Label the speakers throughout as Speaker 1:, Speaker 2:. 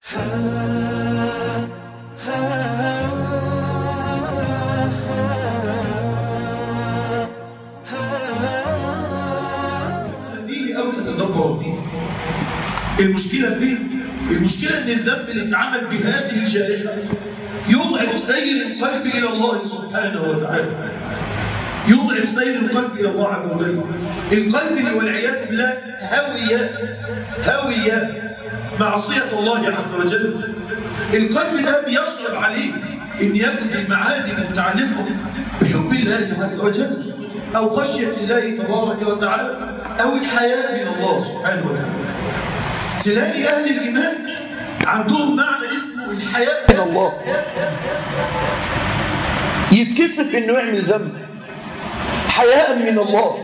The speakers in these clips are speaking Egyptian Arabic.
Speaker 1: فيه أو تتدبر فيه المشكلة فين؟ المشكلة أن الذنب اللي اتعمل بهذه الجارحة يضعف سير القلب إلى الله سبحانه وتعالى يضعف سير القلب إلى الله عز وجل القلب اللي والعياذ بالله هوية هوية معصية الله عز وجل القلب ده بيصعب عليه أن يجد المعاني المتعلقة بحب الله عز وجل أو خشية الله تبارك وتعالى أو الحياء من الله سبحانه وتعالى تلاقي أهل الإيمان عندهم معنى اسمه الحياء من الله يتكسف إنه يعمل ذنب حياء من الله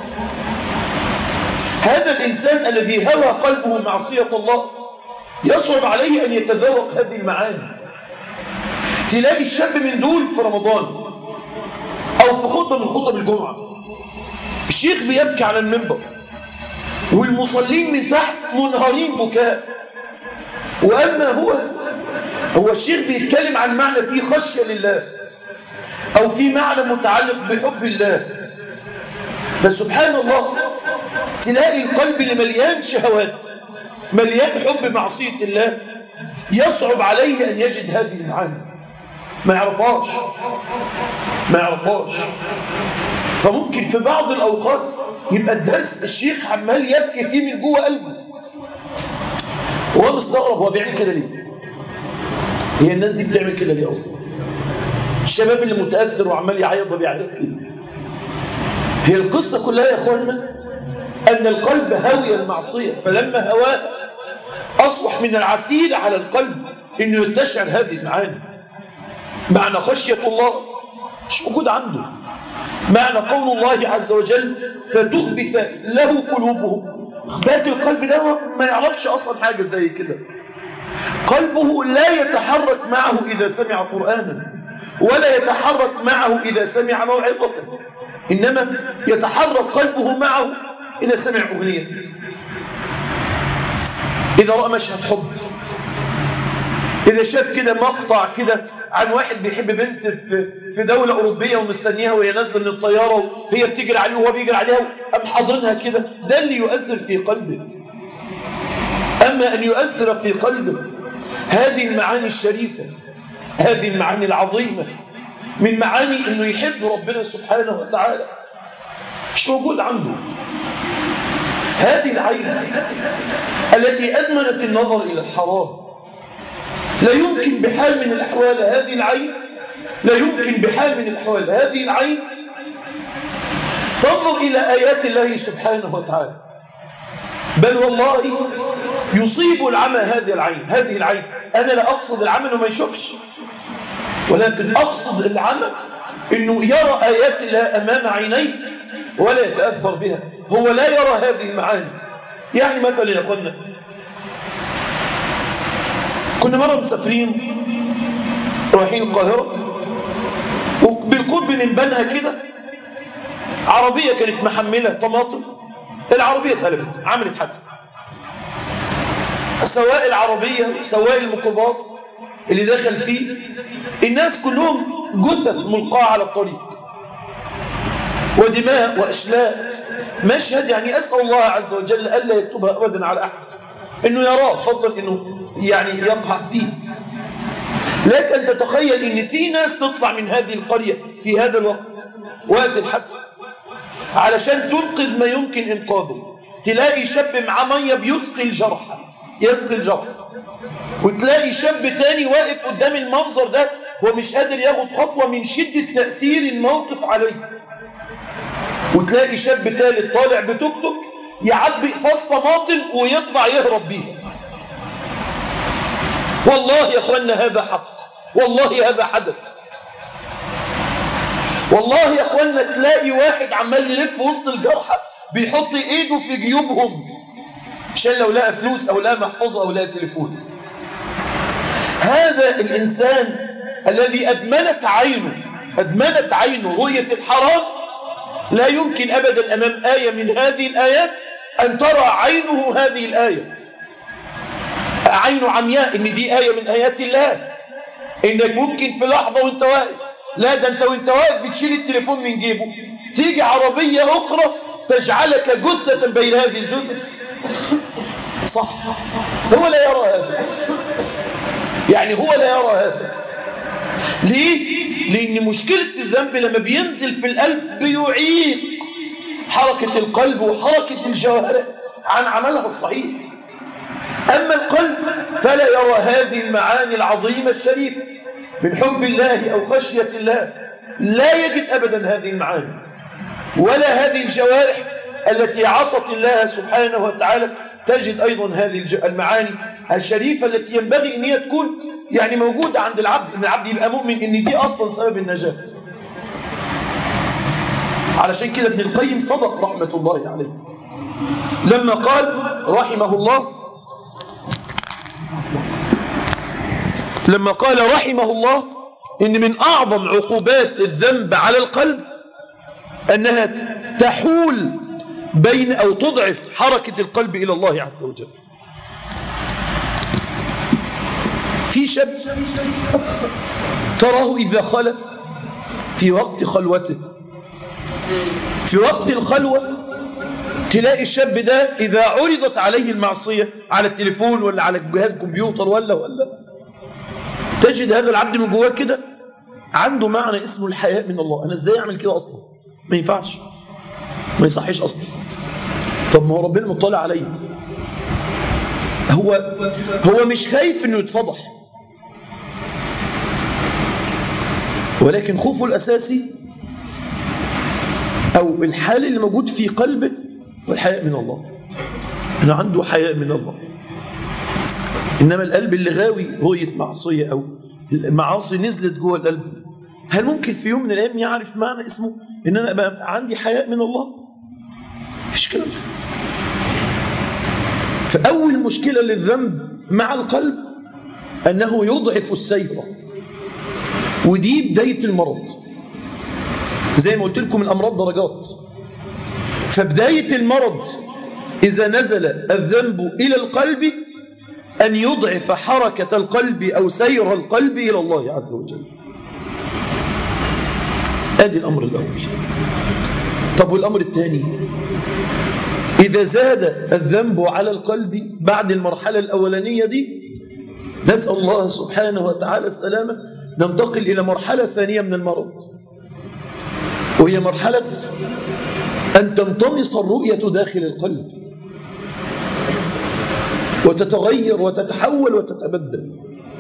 Speaker 1: هذا الإنسان الذي هوى قلبه معصية الله يصعب عليه أن يتذوق هذه المعاني تلاقي الشاب من دول في رمضان أو في خطبة من خطب الجمعة الشيخ بيبكي على المنبر والمصلين من تحت منهارين بكاء وأما هو هو الشيخ بيتكلم عن معنى فيه خشية لله أو في معنى متعلق بحب الله فسبحان الله تلاقي القلب اللي مليان شهوات مليان حب معصية الله يصعب عليه أن يجد هذه المعاني ما يعرفهاش ما يعرفهاش فممكن في بعض الأوقات يبقى الدرس الشيخ عمال يبكي فيه من جوه قلبه وهو مستغرب هو بيعمل كده ليه هي الناس دي بتعمل كده ليه أصلا الشباب اللي متأثر وعمال يعيط ده بيعيط ليه هي القصة كلها يا أخوانا أن القلب هاوي المعصية فلما هواه أصبح من العسير على القلب أنه يستشعر هذه المعاني معنى خشية الله مش موجود عنده معنى قول الله عز وجل فتخبت له قلوبهم اخبات القلب ده ما يعرفش أصلا حاجة زي كده قلبه لا يتحرك معه إذا سمع قرآنا ولا يتحرك معه إذا سمع موعظة إنما يتحرك قلبه معه إذا سمع أغنية إذا رأى مشهد حب إذا شاف كده مقطع كده عن واحد بيحب بنت في في دولة أوروبية ومستنيها وهي نازلة من الطيارة وهي بتجري عليه وهو بيجري عليها أم حاضرينها كده ده اللي يؤثر في قلبه أما أن يؤثر في قلبه هذه المعاني الشريفة هذه المعاني العظيمة من معاني أنه يحب ربنا سبحانه وتعالى مش موجود عنده هذه العين التي أدمنت النظر إلى الحرام لا يمكن بحال من الأحوال هذه العين لا يمكن بحال من الأحوال هذه العين تنظر إلى آيات الله سبحانه وتعالى بل والله يصيب العمى هذه العين هذه العين أنا لا أقصد العمى وما يشوفش ولكن أقصد العمى أنه يرى آيات الله أمام عينيه ولا يتأثر بها هو لا يرى هذه المعاني يعني مثلا يا أخوانا كنا مرة مسافرين رايحين القاهرة وبالقرب من بنها كده عربية كانت محملة طماطم العربية اتقلبت عملت حادثة سواء العربية سواء الميكروباص اللي دخل فيه الناس كلهم جثث ملقاة على الطريق ودماء وأشلاء مشهد يعني أسأل الله عز وجل ألا يكتبها أبدا على أحد إنه يراه فضلا إنه يعني يقع فيه لك أن تتخيل إن في ناس تطلع من هذه القرية في هذا الوقت وقت الحدث علشان تنقذ ما يمكن إنقاذه تلاقي شاب معاه مية بيسقي الجرح يسقي الجرح وتلاقي شاب تاني واقف قدام المنظر ده هو مش قادر ياخد خطوة من شدة تأثير الموقف عليه وتلاقي شاب ثالث طالع بتوك توك يعبي فاص طماطم ويطلع يهرب بيها والله يا اخوانا هذا حق والله هذا حدث والله يا اخوانا تلاقي واحد عمال يلف وسط الجرحى بيحط ايده في جيوبهم عشان لو لقى فلوس او لقى محفظه او لقى تليفون هذا الانسان الذي ادمنت عينه ادمنت عينه رؤيه الحرام لا يمكن ابدا امام ايه من هذه الايات ان ترى عينه هذه الايه عينه عمياء ان دي آية من آيات الله انك ممكن في لحظة وانت واقف لا ده انت وانت واقف بتشيل التليفون من جيبه تيجي عربية اخرى تجعلك جثة بين هذه الجثث صح هو لا يرى هذا يعني هو لا يرى هذا ليه؟ لأن مشكلة الذنب لما بينزل في القلب بيعيق حركة القلب وحركة الجوارح عن عملها الصحيح أما القلب فلا يرى هذه المعاني العظيمة الشريفة من حب الله أو خشية الله لا يجد أبدا هذه المعاني ولا هذه الجوارح التي عصت الله سبحانه وتعالى تجد أيضا هذه المعاني الشريفة التي ينبغي أن هي تكون يعني موجودة عند العبد أن العبد يبقى مؤمن أن دي أصلا سبب النجاة علشان كده ابن القيم صدق رحمة الله عليه لما قال رحمه الله لما قال رحمه الله إن من أعظم عقوبات الذنب على القلب أنها تحول بين أو تضعف حركة القلب إلى الله عز وجل في شاب تراه إذا خلى في وقت خلوته في وقت الخلوة تلاقي الشاب ده إذا عرضت عليه المعصية على التليفون ولا على جهاز كمبيوتر ولا ولا تجد هذا العبد من جواه كده عنده معنى اسمه الحياء من الله أنا إزاي أعمل كده أصلا ما ينفعش ما يصحيش أصلا طب ما هو ربنا مطلع عليه هو هو مش خايف انه يتفضح ولكن خوفه الاساسي او الحال اللي موجود في قلبه هو الحياء من الله انه عنده حياء من الله انما القلب اللي غاوي رؤيه معصيه او المعاصي نزلت جوه القلب هل ممكن في يوم من الايام يعرف معنى اسمه ان انا ابقى عندي حياء من الله مفيش كلام ده فأول مشكلة للذنب مع القلب أنه يضعف السيرة ودي بداية المرض زي ما قلت لكم الأمراض درجات فبداية المرض إذا نزل الذنب إلى القلب أن يضعف حركة القلب أو سير القلب إلى الله عز وجل أدي الأمر الأول طب والأمر الثاني إذا زاد الذنب على القلب بعد المرحلة الأولانية دي نسأل الله سبحانه وتعالى السلامة ننتقل إلى مرحلة ثانية من المرض وهي مرحلة أن تنطمس الرؤية داخل القلب وتتغير وتتحول وتتبدل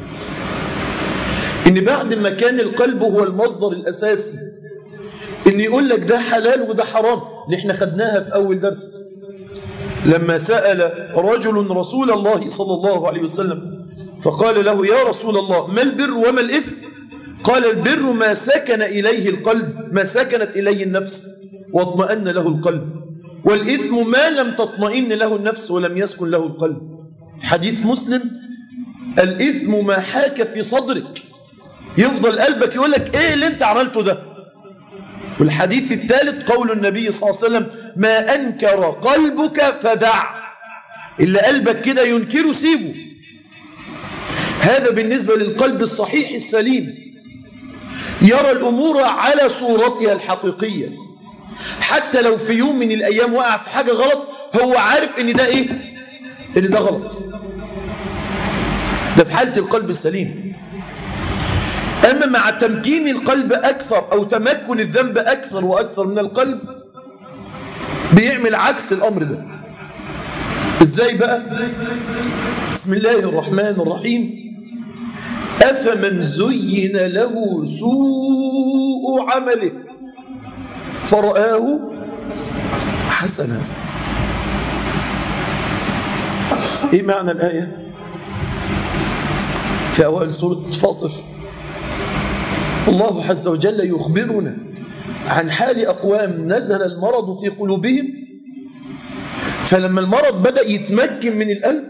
Speaker 1: إن بعد ما كان القلب هو المصدر الأساسي إن يقول لك ده حلال وده حرام اللي احنا خدناها في أول درس لما سأل رجل رسول الله صلى الله عليه وسلم فقال له يا رسول الله ما البر وما الإثم قال البر ما سكن إليه القلب ما سكنت إليه النفس واطمأن له القلب والإثم ما لم تطمئن له النفس ولم يسكن له القلب حديث مسلم الإثم ما حاك في صدرك يفضل قلبك يقول لك إيه اللي أنت عملته ده والحديث الثالث قول النبي صلى الله عليه وسلم ما أنكر قلبك فدع اللي قلبك كده ينكره سيبه هذا بالنسبة للقلب الصحيح السليم يرى الأمور على صورتها الحقيقية حتى لو في يوم من الأيام وقع في حاجة غلط هو عارف إن ده إيه إن ده غلط ده في حالة القلب السليم أما مع تمكين القلب أكثر أو تمكن الذنب أكثر وأكثر من القلب بيعمل عكس الأمر ده إزاي بقى بسم الله الرحمن الرحيم أفمن زين له سوء عمله فرآه حسنا إيه معنى الآية في أوائل سورة فاطر الله عز وجل يخبرنا عن حال أقوام نزل المرض في قلوبهم فلما المرض بدأ يتمكن من القلب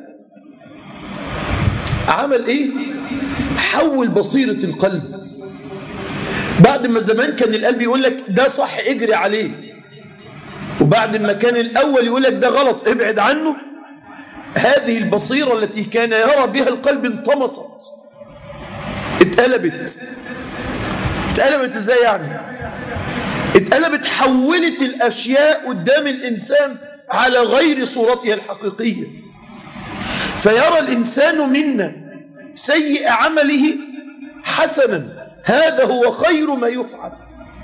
Speaker 1: عمل إيه؟ حول بصيرة القلب بعد ما زمان كان القلب يقول لك ده صح اجري عليه وبعد ما كان الأول يقول لك ده غلط ابعد عنه هذه البصيرة التي كان يرى بها القلب انطمست اتقلبت اتقلبت ازاي يعني اتقلبت حولت الأشياء قدام الإنسان على غير صورتها الحقيقية فيرى الإنسان منا سيء عمله حسنا هذا هو خير ما يفعل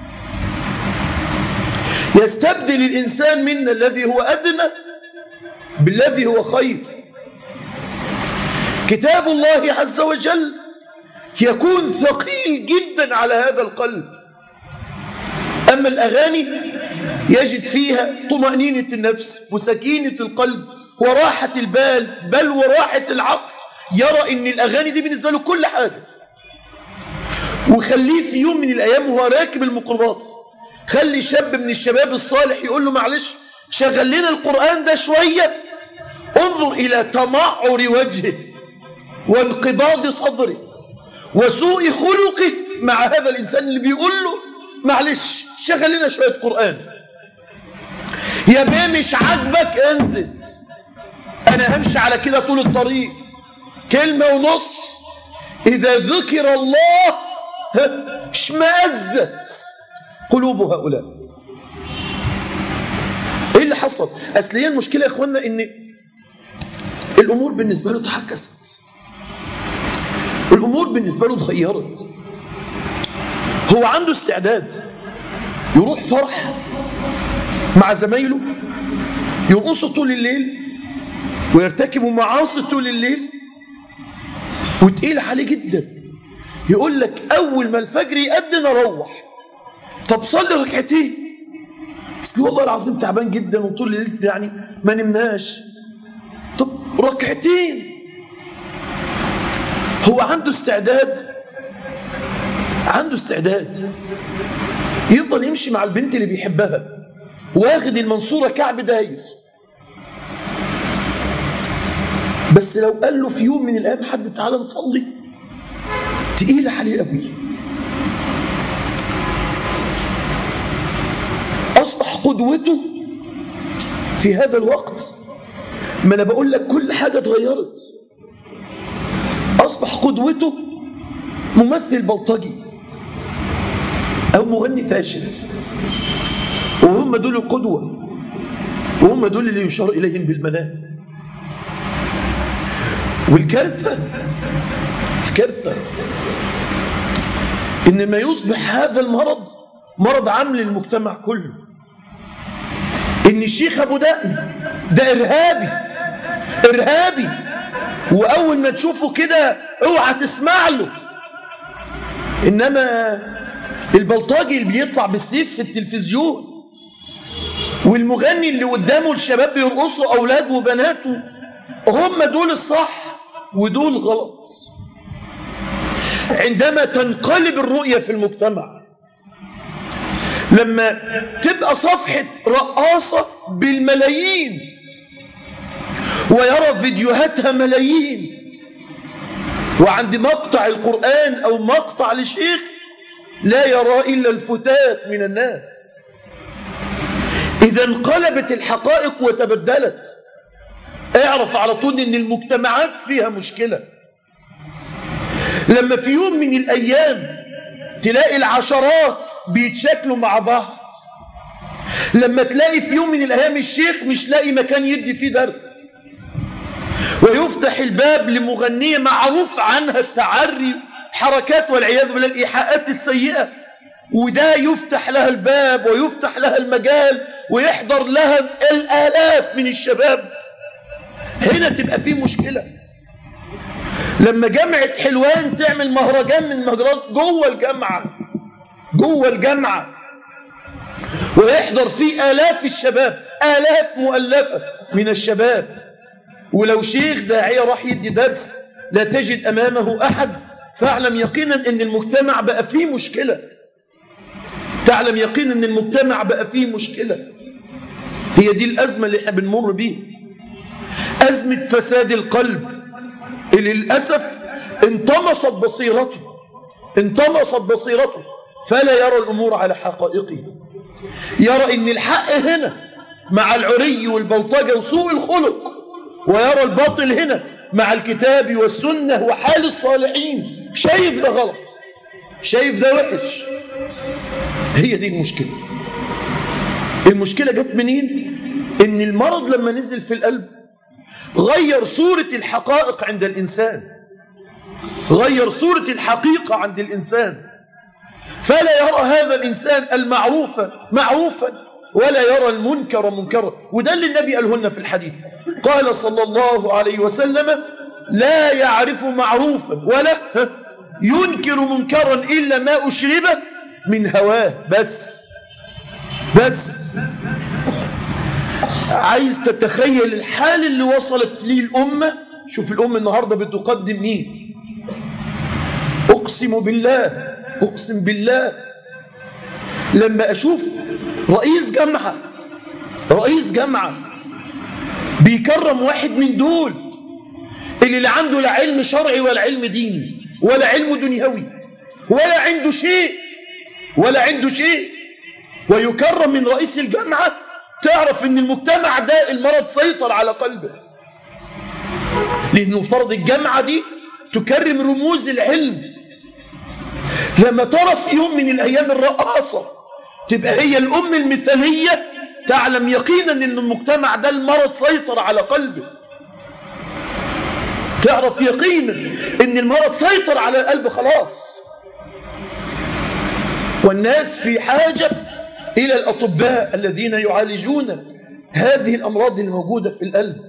Speaker 1: يستبدل الإنسان منا الذي هو أدنى بالذي هو خير كتاب الله عز وجل يكون ثقيل جدا على هذا القلب أما الأغاني يجد فيها طمأنينة النفس وسكينة القلب وراحة البال بل وراحة العقل يرى ان الأغاني دي بالنسبة له كل حاجة وخليه في يوم من الأيام وهو راكب الميكروباص خلي شاب من الشباب الصالح يقول له معلش شغل لنا القرآن ده شوية انظر إلى تمعر وجهه وانقباض صدره وسوء خلقه مع هذا الإنسان اللي بيقول له معلش شغل لنا شوية قرآن يا بيه مش عاجبك انزل أنا همشي على كده طول الطريق كلمة ونص إذا ذكر الله اشمأزت قلوب هؤلاء ايه اللي حصل اصل هي المشكله يا اخوانا ان الامور بالنسبه له تحكست الامور بالنسبه له اتغيرت هو عنده استعداد يروح فرح مع زمايله يرقصوا طول الليل ويرتكبوا معاصي طول الليل وتقيل عليه جدا يقول لك اول ما الفجر يأذن اروح طب صلي ركعتين اصل والله العظيم تعبان جدا وطول الليل يعني ما نمناش طب ركعتين هو عنده استعداد عنده استعداد يفضل يمشي مع البنت اللي بيحبها واخد المنصورة كعب داير بس لو قال له في يوم من الأيام حد تعالى نصلي تقيل عليه قوي أصبح قدوته في هذا الوقت ما أنا بقول لك كل حاجة اتغيرت أصبح قدوته ممثل بلطجي أو مغني فاشل وهم دول القدوة وهم دول اللي يشار إليهم بالمنام والكارثة الكارثة إن ما يصبح هذا المرض مرض عام للمجتمع كله إن الشيخ أبو دقن ده إرهابي إرهابي وأول ما تشوفه كده اوعى تسمع له إنما البلطجي اللي بيطلع بالسيف في التلفزيون والمغني اللي قدامه الشباب بيرقصوا أولاد وبنات هم دول الصح ودول غلط عندما تنقلب الرؤية في المجتمع لما تبقى صفحة رقاصة بالملايين ويرى فيديوهاتها ملايين وعند مقطع القرآن أو مقطع لشيخ لا يرى إلا الفتات من الناس إذا انقلبت الحقائق وتبدلت اعرف على طول ان المجتمعات فيها مشكلة لما في يوم من الايام تلاقي العشرات بيتشكلوا مع بعض لما تلاقي في يوم من الايام الشيخ مش لاقي مكان يدي فيه درس ويفتح الباب لمغنية معروف عنها التعري حركات والعياذ بالله الايحاءات السيئة وده يفتح لها الباب ويفتح لها المجال ويحضر لها الالاف من الشباب هنا تبقى في مشكلة لما جامعة حلوان تعمل مهرجان من المهرجانات جوه الجامعة جوه الجامعة ويحضر فيه آلاف الشباب آلاف مؤلفة من الشباب ولو شيخ داعية راح يدي درس لا تجد أمامه أحد فاعلم يقينا أن المجتمع بقى فيه مشكلة تعلم يقينا أن المجتمع بقى فيه مشكلة هي دي الأزمة اللي احنا بنمر بيها أزمة فساد القلب اللي للأسف انطمست بصيرته انطمست بصيرته فلا يرى الأمور على حقائقه يرى ان الحق هنا مع العري والبلطجة وسوء الخلق ويرى الباطل هنا مع الكتاب والسنة وحال الصالحين شايف ده غلط شايف ده وحش هي دي المشكلة المشكلة جت منين ان المرض لما نزل في القلب غير صورة الحقائق عند الإنسان غير صورة الحقيقة عند الإنسان فلا يرى هذا الإنسان المعروف معروفا ولا يرى المنكر منكرا وده اللي النبي قاله لنا في الحديث قال صلى الله عليه وسلم لا يعرف معروفا ولا ينكر منكرا إلا ما أشرب من هواه بس بس عايز تتخيل الحال اللي وصلت ليه الأمة شوف الأمة النهاردة بتقدم مين أقسم بالله أقسم بالله لما أشوف رئيس جامعة رئيس جامعة بيكرم واحد من دول اللي لا عنده لا علم شرعي ولا علم ديني ولا علم دنيوي ولا عنده شيء ولا عنده شيء ويكرم من رئيس الجامعة تعرف ان المجتمع ده المرض سيطر على قلبه لأنه فرض الجامعة دي تكرم رموز العلم لما ترى في يوم من الأيام الرقاصة تبقى هي الأم المثالية تعلم يقينا أن المجتمع ده المرض سيطر على قلبه تعرف يقينا أن المرض سيطر على القلب خلاص والناس في حاجة إلى الأطباء الذين يعالجون هذه الأمراض الموجودة في القلب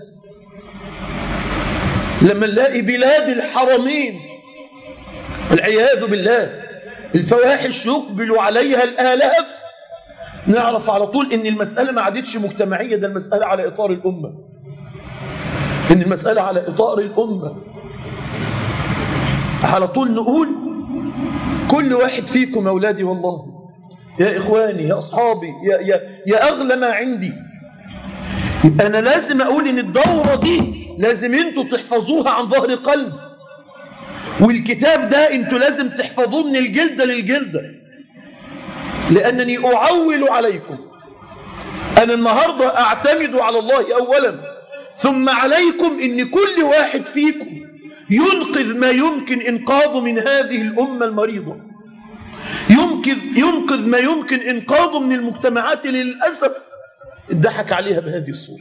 Speaker 1: لما نلاقي بلاد الحرمين والعياذ بالله الفواحش يقبل عليها الآلاف نعرف على طول ان المسألة ما عادتش مجتمعية ده المسألة على إطار الأمة ان المسألة على إطار الأمة على طول نقول كل واحد فيكم أولادي والله يا إخواني يا أصحابي يا, يا, يا أغلى ما عندي يبقى أنا لازم أقول إن الدورة دي لازم أنتوا تحفظوها عن ظهر قلب والكتاب ده أنتوا لازم تحفظوه من الجلدة للجلدة لأنني أعول عليكم أنا النهاردة أعتمد على الله أولا ثم عليكم إن كل واحد فيكم ينقذ ما يمكن إنقاذه من هذه الأمة المريضة ينقذ, ينقذ ما يمكن إنقاذه من المجتمعات اللي للأسف اتضحك عليها بهذه الصورة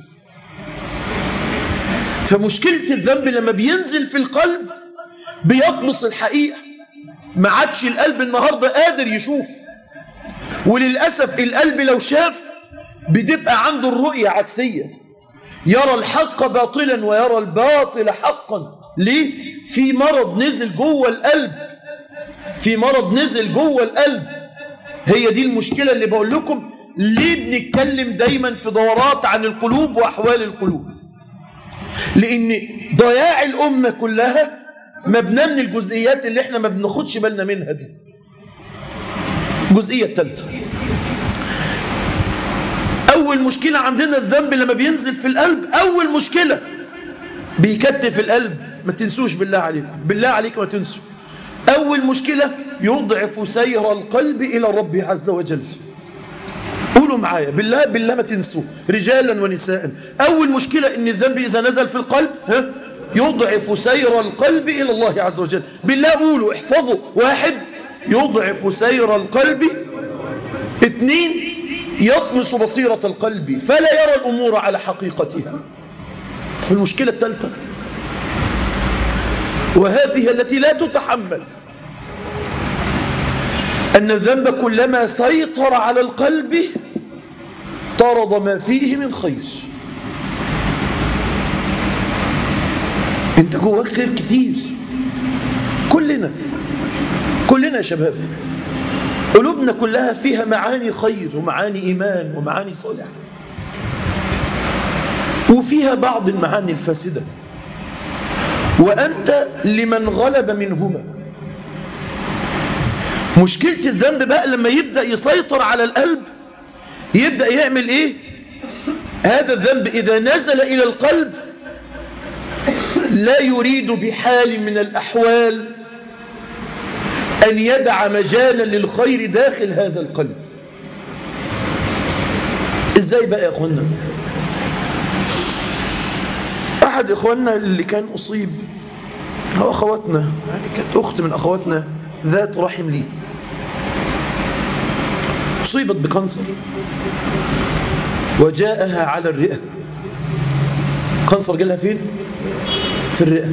Speaker 1: فمشكلة الذنب لما بينزل في القلب بيطمس الحقيقة ما عادش القلب النهاردة قادر يشوف وللأسف القلب لو شاف بتبقى عنده الرؤية عكسية يرى الحق باطلا ويرى الباطل حقا ليه؟ في مرض نزل جوه القلب في مرض نزل جوه القلب هي دي المشكلة اللي بقول لكم ليه بنتكلم دايما في دورات عن القلوب وأحوال القلوب لأن ضياع الأمة كلها مبنى من الجزئيات اللي احنا ما بناخدش بالنا منها دي الجزئية الثالثة أول مشكلة عندنا الذنب لما بينزل في القلب أول مشكلة بيكتف القلب ما تنسوش بالله عليكم بالله عليكم ما تنسوا أول مشكلة يضعف سير القلب إلى الرب عز وجل قولوا معايا بالله بالله ما تنسوا رجالا ونساء أول مشكلة إن الذنب إذا نزل في القلب ها يضعف سير القلب إلى الله عز وجل بالله قولوا احفظوا واحد يضعف سير القلب اثنين يطمس بصيرة القلب فلا يرى الأمور على حقيقتها المشكلة الثالثة وهذه التي لا تتحمل أن الذنب كلما سيطر على القلب طرد ما فيه من خير انت جواك خير كتير كلنا كلنا يا شباب قلوبنا كلها فيها معاني خير ومعاني إيمان ومعاني صالح وفيها بعض المعاني الفاسدة وأنت لمن غلب منهما مشكلة الذنب بقى لما يبدأ يسيطر على القلب يبدأ يعمل إيه هذا الذنب إذا نزل إلى القلب لا يريد بحال من الأحوال أن يدع مجالا للخير داخل هذا القلب إزاي بقى يا أخوانا أحد إخواننا اللي كان أصيب أو أخواتنا يعني كانت أخت من أخواتنا ذات رحم لي أصيبت بكانسر وجاءها على الرئة كانسر جالها فين؟ في الرئة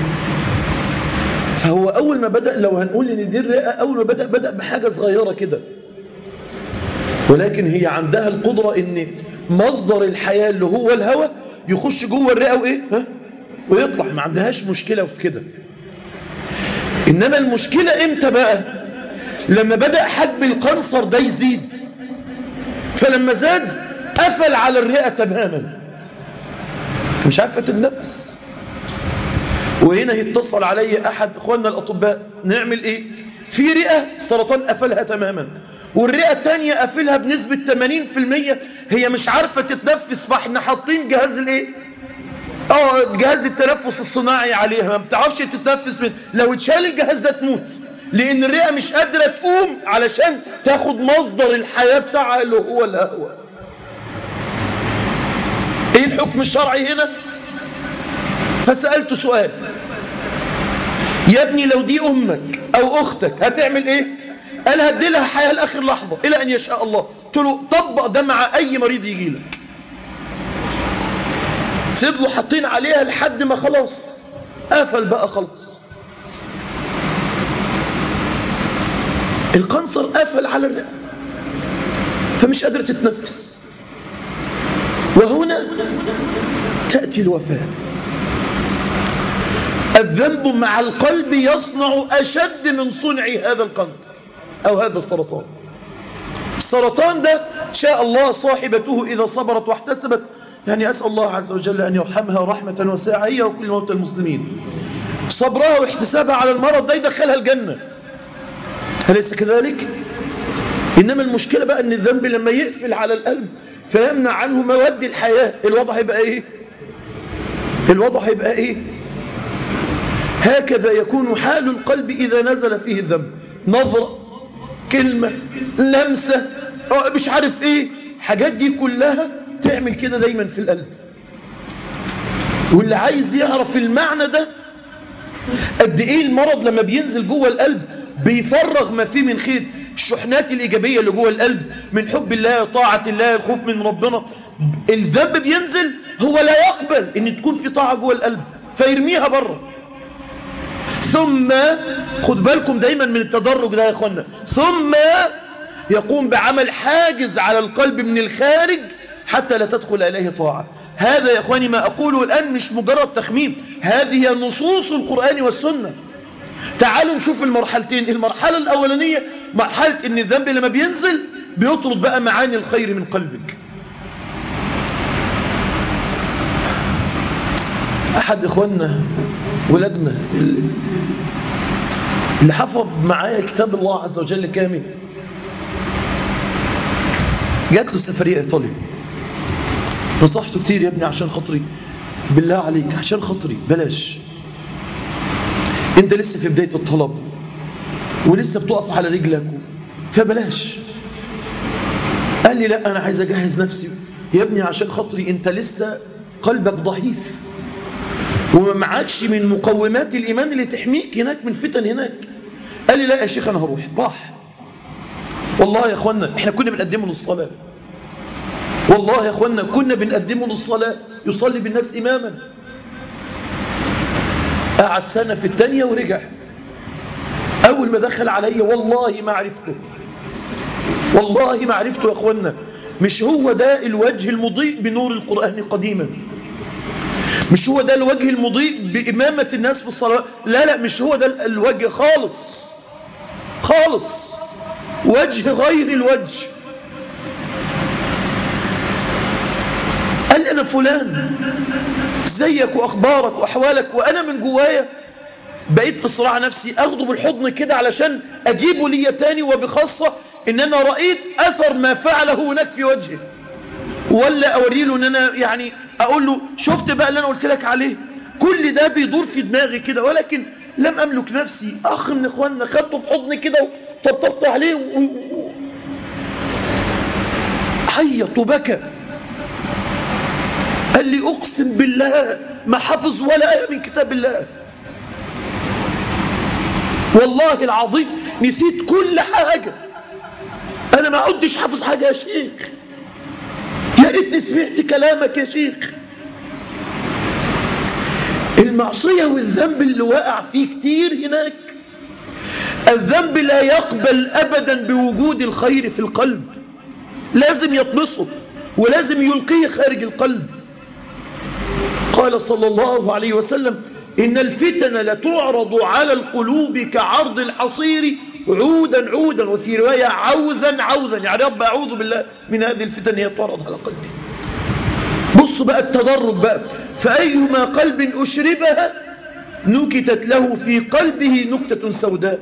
Speaker 1: فهو أول ما بدأ لو هنقول إن دي الرئة أول ما بدأ بدأ بحاجة صغيرة كده ولكن هي عندها القدرة إن مصدر الحياة اللي هو الهواء يخش جوه الرئة وإيه؟ ها؟ ويطلع ما عندهاش مشكلة في كده إنما المشكلة إمتى بقى؟ لما بدأ حجم القنصر ده يزيد فلما زاد قفل على الرئة تماما مش عارفة تتنفس وهنا يتصل علي أحد إخواننا الأطباء نعمل إيه في رئة سرطان قفلها تماما والرئة الثانية قافلها بنسبة 80% هي مش عارفة تتنفس فاحنا حاطين جهاز الايه اه جهاز التنفس الصناعي عليها ما بتعرفش تتنفس من لو اتشال الجهاز ده تموت لان الرئة مش قادرة تقوم علشان تاخد مصدر الحياة بتاعها اللي هو الهواء ايه الحكم الشرعي هنا فسألته سؤال يا ابني لو دي امك او اختك هتعمل ايه قال هدي لها حياة لاخر لحظة الى ان يشاء الله قلت له طبق ده مع اي مريض يجي لك فضلوا حاطين عليها لحد ما خلاص قفل بقى خلاص القنصر قفل على الرئة فمش قادرة تتنفس وهنا تأتي الوفاة الذنب مع القلب يصنع أشد من صنع هذا القنصر أو هذا السرطان السرطان ده شاء الله صاحبته إذا صبرت واحتسبت يعني أسأل الله عز وجل أن يرحمها رحمة واسعة هي وكل موتى المسلمين صبرها واحتسابها على المرض ده يدخلها الجنة أليس كذلك؟ إنما المشكلة بقى أن الذنب لما يقفل على القلب فيمنع عنه مواد الحياة الوضع هيبقى إيه؟ الوضع هيبقى إيه؟ هكذا يكون حال القلب إذا نزل فيه الذنب نظرة كلمة لمسة مش عارف إيه حاجات دي كلها تعمل كده دايما في القلب واللي عايز يعرف المعنى ده قد ايه المرض لما بينزل جوه القلب بيفرغ ما فيه من خير الشحنات الإيجابية اللي جوه القلب من حب الله طاعة الله الخوف من ربنا الذنب بينزل هو لا يقبل ان تكون في طاعة جوه القلب فيرميها بره ثم خد بالكم دايما من التدرج ده يا اخوانا ثم يقوم بعمل حاجز على القلب من الخارج حتى لا تدخل إليه طاعة هذا يا أخواني ما أقوله الآن مش مجرد تخمين هذه هي نصوص القرآن والسنة تعالوا نشوف المرحلتين المرحلة الأولانية مرحلة أن الذنب لما بينزل بيطرد بقى معاني الخير من قلبك أحد إخواننا ولادنا اللي حفظ معايا كتاب الله عز وجل كامل جات له سفرية إيطاليا نصحته كتير يا ابني عشان خاطري بالله عليك عشان خاطري بلاش انت لسه في بداية الطلب ولسه بتقف على رجلك فبلاش قال لي لا انا عايز اجهز نفسي يا ابني عشان خاطري انت لسه قلبك ضعيف وما معكش من مقومات الايمان اللي تحميك هناك من فتن هناك قال لي لا يا شيخ انا هروح راح والله يا اخوانا احنا كنا بنقدمه للصلاه والله يا اخوانا كنا بنقدمه للصلاة يصلي بالناس إماما قعد سنة في الثانية ورجع أول ما دخل علي والله ما عرفته والله ما عرفته يا اخوانا مش هو ده الوجه المضيء بنور القرآن قديما مش هو ده الوجه المضيء بإمامة الناس في الصلاة لا لا مش هو ده الوجه خالص خالص وجه غير الوجه قال أنا فلان زيك وأخبارك وأحوالك وأنا من جوايا بقيت في صراع نفسي أخده بالحضن كده علشان أجيبه لي تاني وبخاصة إن أنا رأيت أثر ما فعله هناك في وجهه ولا أوري له إن أنا يعني أقول له شفت بقى اللي أنا قلت لك عليه كل ده بيدور في دماغي كده ولكن لم أملك نفسي أخ من إخواننا خدته في حضني كده وطبطبت عليه و... عيط وبكى قال لي أقسم بالله ما حفظ ولا آية من كتاب الله والله العظيم نسيت كل حاجة أنا ما عدتش حافظ حاجة يا شيخ يا ريتني سمعت كلامك يا شيخ المعصية والذنب اللي وقع فيه كتير هناك الذنب لا يقبل أبدا بوجود الخير في القلب لازم يطمسه ولازم يلقيه خارج القلب قال صلى الله عليه وسلم إن الفتن لتعرض على القلوب كعرض الحصير عودا عودا وفي رواية عوذا عوذا يعني رب أعوذ بالله من هذه الفتن هي تعرض على قلبي بص بقى التدرج بقى فأيما قلب أشربها نكتت له في قلبه نكتة سوداء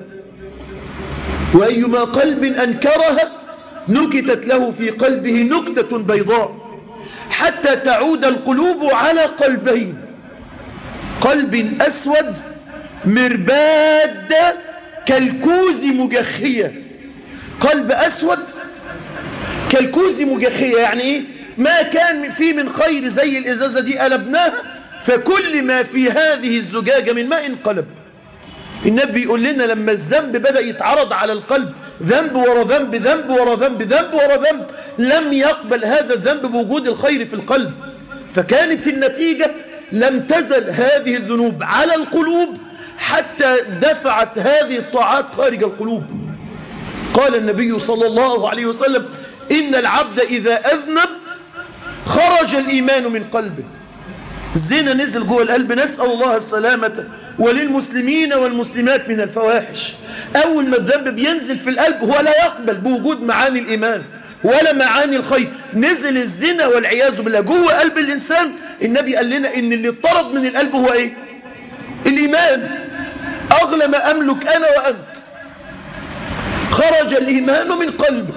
Speaker 1: وأيما قلب أنكرها نكتت له في قلبه نكتة بيضاء حتى تعود القلوب على قلبين قلب أسود مرباد كالكوز مجخية قلب أسود كالكوز مجخية يعني إيه ما كان فيه من خير زي الإزازة دي قلبناها فكل ما في هذه الزجاجة من ماء انقلب النبي يقول لنا لما الذنب بدأ يتعرض على القلب ذنب ورا ذنب ذنب ورا ذنب ذنب ورا ذنب لم يقبل هذا الذنب بوجود الخير في القلب فكانت النتيجة لم تزل هذه الذنوب على القلوب حتى دفعت هذه الطاعات خارج القلوب قال النبي صلى الله عليه وسلم إن العبد إذا أذنب خرج الإيمان من قلبه الزنا نزل جوه القلب نسأل الله السلامة وللمسلمين والمسلمات من الفواحش أول ما الذنب بينزل في القلب هو لا يقبل بوجود معاني الإيمان ولا معاني الخير نزل الزنا والعياذ بالله جوه قلب الإنسان النبي قال لنا إن اللي طرد من القلب هو إيه الإيمان أغلى ما أملك أنا وأنت خرج الإيمان من قلبه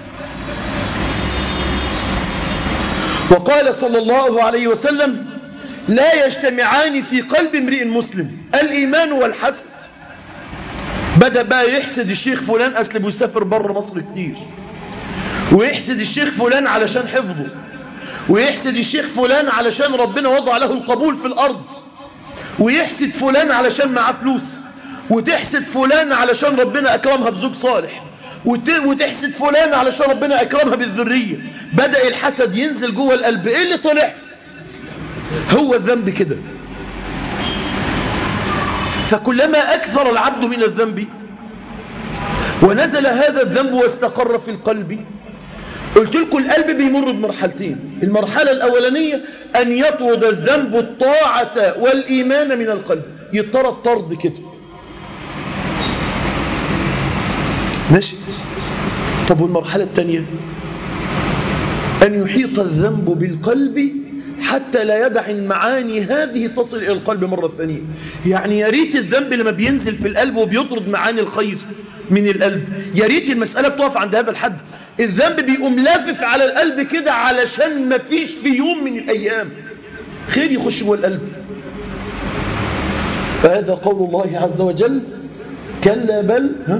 Speaker 1: وقال صلى الله عليه وسلم لا يجتمعان في قلب امرئ مسلم الإيمان والحسد بدأ بقى يحسد الشيخ فلان أصل بيسافر بره مصر كتير ويحسد الشيخ فلان علشان حفظه ويحسد الشيخ فلان علشان ربنا وضع له القبول في الأرض ويحسد فلان علشان معاه فلوس وتحسد فلان علشان ربنا أكرمها بزوج صالح وتحسد فلان علشان ربنا أكرمها بالذرية بدأ الحسد ينزل جوه القلب إيه اللي طلع هو الذنب كده فكلما أكثر العبد من الذنب ونزل هذا الذنب واستقر في القلب قلت لكم القلب بيمر بمرحلتين المرحلة الأولانية أن يطرد الذنب الطاعة والإيمان من القلب يطرد طرد كده ماشي طب والمرحلة الثانية أن يحيط الذنب بالقلب حتى لا يدع المعاني هذه تصل إلى القلب مرة ثانية يعني يا ريت الذنب لما بينزل في القلب وبيطرد معاني الخير من القلب يا ريت المسألة بتقف عند هذا الحد الذنب بيقوم لافف على القلب كده علشان ما فيش في يوم من الأيام خير يخش جوه القلب فهذا قول الله عز وجل كلا بل ها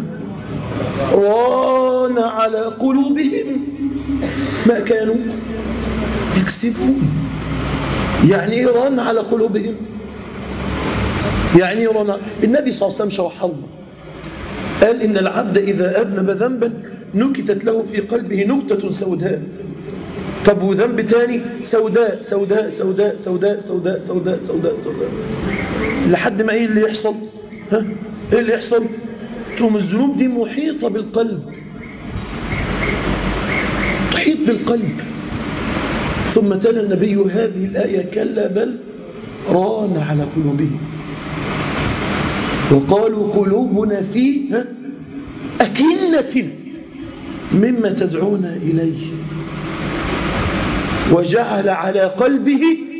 Speaker 1: ران على قلوبهم ما كانوا يكسبون يعني ايه ران على قلوبهم يعني ايه ران النبي صلى الله عليه وسلم شرحها لنا قال إن العبد إذا أذنب ذنبا نكتت له في قلبه نكتة سوداء طب وذنب تاني سوداء سوداء سوداء سوداء سوداء سوداء سوداء سوداء لحد ما ايه اللي يحصل ها ايه اللي يحصل تقوم الذنوب دي محيطة بالقلب تحيط بالقلب ثم تلا النبي هذه الآية كلا بل ران على قلوبهم وقالوا قلوبنا في أكنة مما تدعونا إليه وجعل على قلبه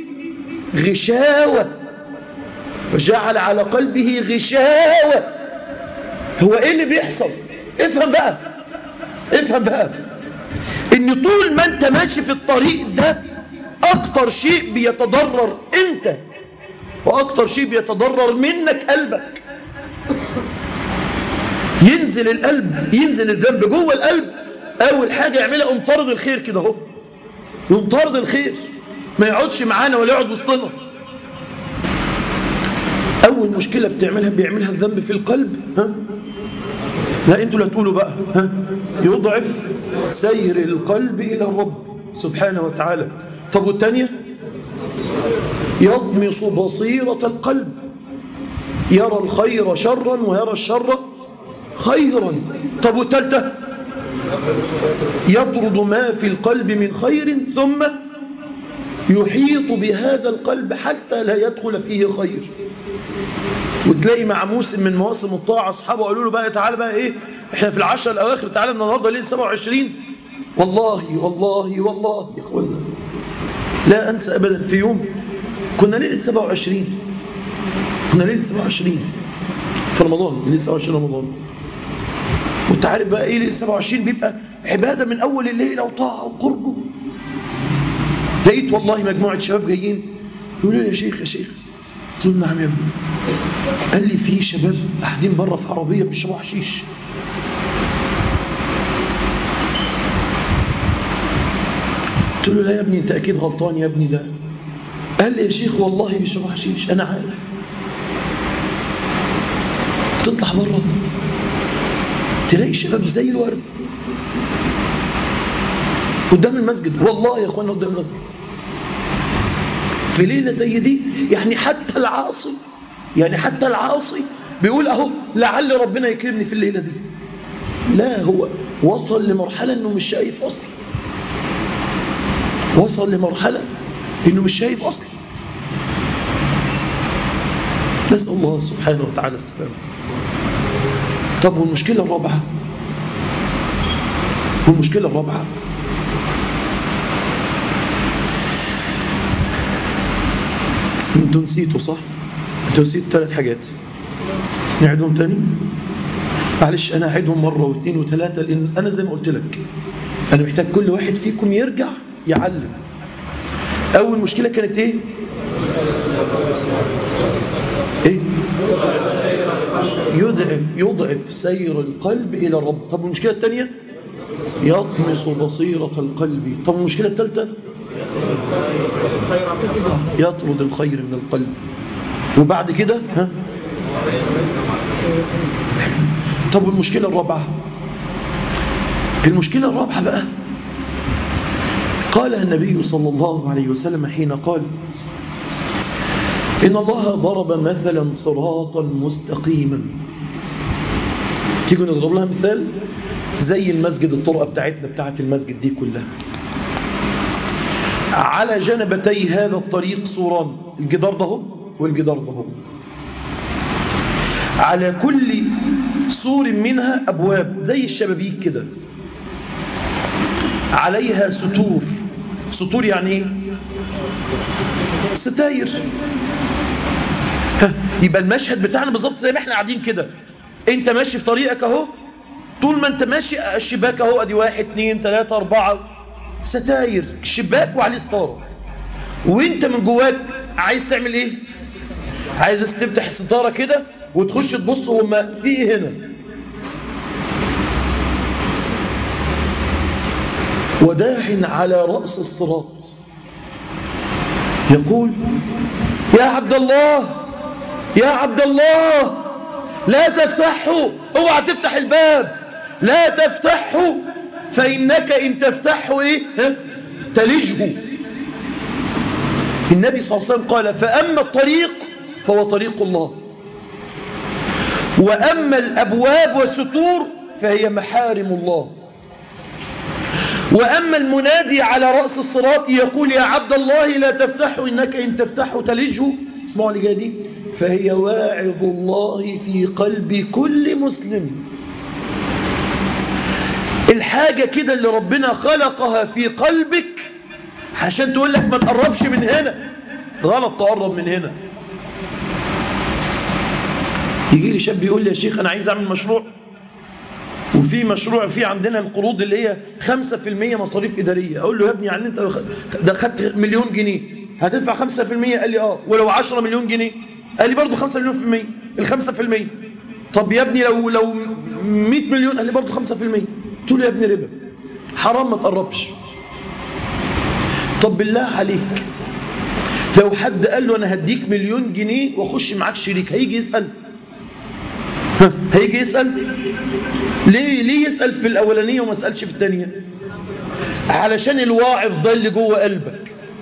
Speaker 1: غشاوة وجعل على قلبه غشاوة هو ايه اللي بيحصل افهم بقى افهم بقى ان طول ما انت ماشي في الطريق ده اكتر شيء بيتضرر انت واكتر شيء بيتضرر منك قلبك ينزل القلب ينزل الذنب جوه القلب اول حاجه يعملها يقوم طارد الخير كده اهو يقوم طارد الخير ما يقعدش معانا ولا يقعد وسطنا أول مشكلة بتعملها بيعملها الذنب في القلب ها لا انتوا لا تقولوا بقى ها يضعف سير القلب إلى الرب سبحانه وتعالى طب والثانية يطمس بصيرة القلب يرى الخير شرا ويرى الشر خيرا طب والثالثة يطرد ما في القلب من خير ثم يحيط بهذا القلب حتى لا يدخل فيه خير وتلاقي مع موسم من مواسم الطاعة أصحابه قالوا له بقى تعالى بقى إيه إحنا في العشر الأواخر تعالى النهاردة ليلة 27 والله والله والله يا إخوانا لا أنسى أبدا في يوم كنا ليلة 27 كنا ليلة 27 في رمضان ليلة 27 رمضان وانت عارف بقى ايه ليلة 27 بيبقى عبادة من أول الليلة وطاعة وقربه لقيت والله مجموعة شباب جايين يقولوا لي يا شيخ يا شيخ قلت له نعم يا ابني قال لي في شباب قاعدين بره في عربية بيشربوا حشيش قلت له لا يا ابني انت اكيد غلطان يا ابني ده قال لي يا شيخ والله بيشربوا حشيش انا عارف تطلع بره تلاقي شباب زي الورد قدام المسجد والله يا اخوانا قدام المسجد في ليله زي دي يعني حتى العاصي يعني حتى العاصي بيقول اهو لعل ربنا يكرمني في الليله دي لا هو وصل لمرحله انه مش شايف اصلا وصل لمرحله انه مش شايف اصلا نسال الله سبحانه وتعالى السلامه طب والمشكله الرابعه والمشكله الرابعه انتوا نسيتوا صح انتوا نسيتوا ثلاث حاجات نعيدهم تاني معلش انا اعيدهم مره واثنين وثلاثه لان انا زي ما قلت لك انا محتاج كل واحد فيكم يرجع يعلم اول مشكله كانت ايه ايه يضعف يضعف سير القلب الى الرب طب والمشكله الثانيه يطمس بصيره القلب طب والمشكله الثالثه يطرد الخير من القلب وبعد كده ها طب والمشكلة الرابعة المشكلة الرابعة بقى قالها النبي صلى الله عليه وسلم حين قال إن الله ضرب مثلا صراطا مستقيما تيجوا نضرب لها مثال زي المسجد الطرقة بتاعتنا بتاعت المسجد دي كلها على جنبتي هذا الطريق سوران الجدار ده هو والجدار ده هو على كل سور منها أبواب زي الشبابيك كده عليها ستور ستور يعني ايه ستاير يبقى المشهد بتاعنا بالظبط زي ما احنا قاعدين كده انت ماشي في طريقك اهو طول ما انت ماشي الشباك اهو ادي واحد اتنين تلاتة اربعة ستاير شباك وعليه ستاره وانت من جواك عايز تعمل ايه عايز بس تفتح الستاره كده وتخش تبص هما في ايه هنا وداع على راس الصراط يقول يا عبد الله يا عبد الله لا تفتحه اوعى تفتح الباب لا تفتحه فإنك إن تفتحه إيه ها؟ تلجه النبي صلى الله عليه وسلم قال فأما الطريق فهو طريق الله وأما الأبواب والستور فهي محارم الله وأما المنادي على رأس الصراط يقول يا عبد الله لا تفتحه إنك إن تفتحه تلجه اسمعوا اللي دي فهي واعظ الله في قلب كل مسلم الحاجة كده اللي ربنا خلقها في قلبك عشان تقول لك ما تقربش من هنا غلط تقرب من هنا يجي لي شاب يقول لي يا شيخ أنا عايز أعمل مشروع وفي مشروع في عندنا القروض اللي هي 5% مصاريف إدارية أقول له يا ابني يعني أنت ده خدت مليون جنيه هتدفع 5% قال لي اه ولو 10 مليون جنيه قال لي برضه 5 مليون في المية ال 5% طب يا ابني لو لو 100 مليون قال لي برضه 5% قلت له يا ابني ربا حرام ما تقربش طب بالله عليك لو حد قال له انا هديك مليون جنيه واخش معاك شريك هيجي يسال ها هيجي يسال ليه ليه يسال في الاولانيه وما يسالش في الثانيه علشان الواعظ ده اللي جوه قلبك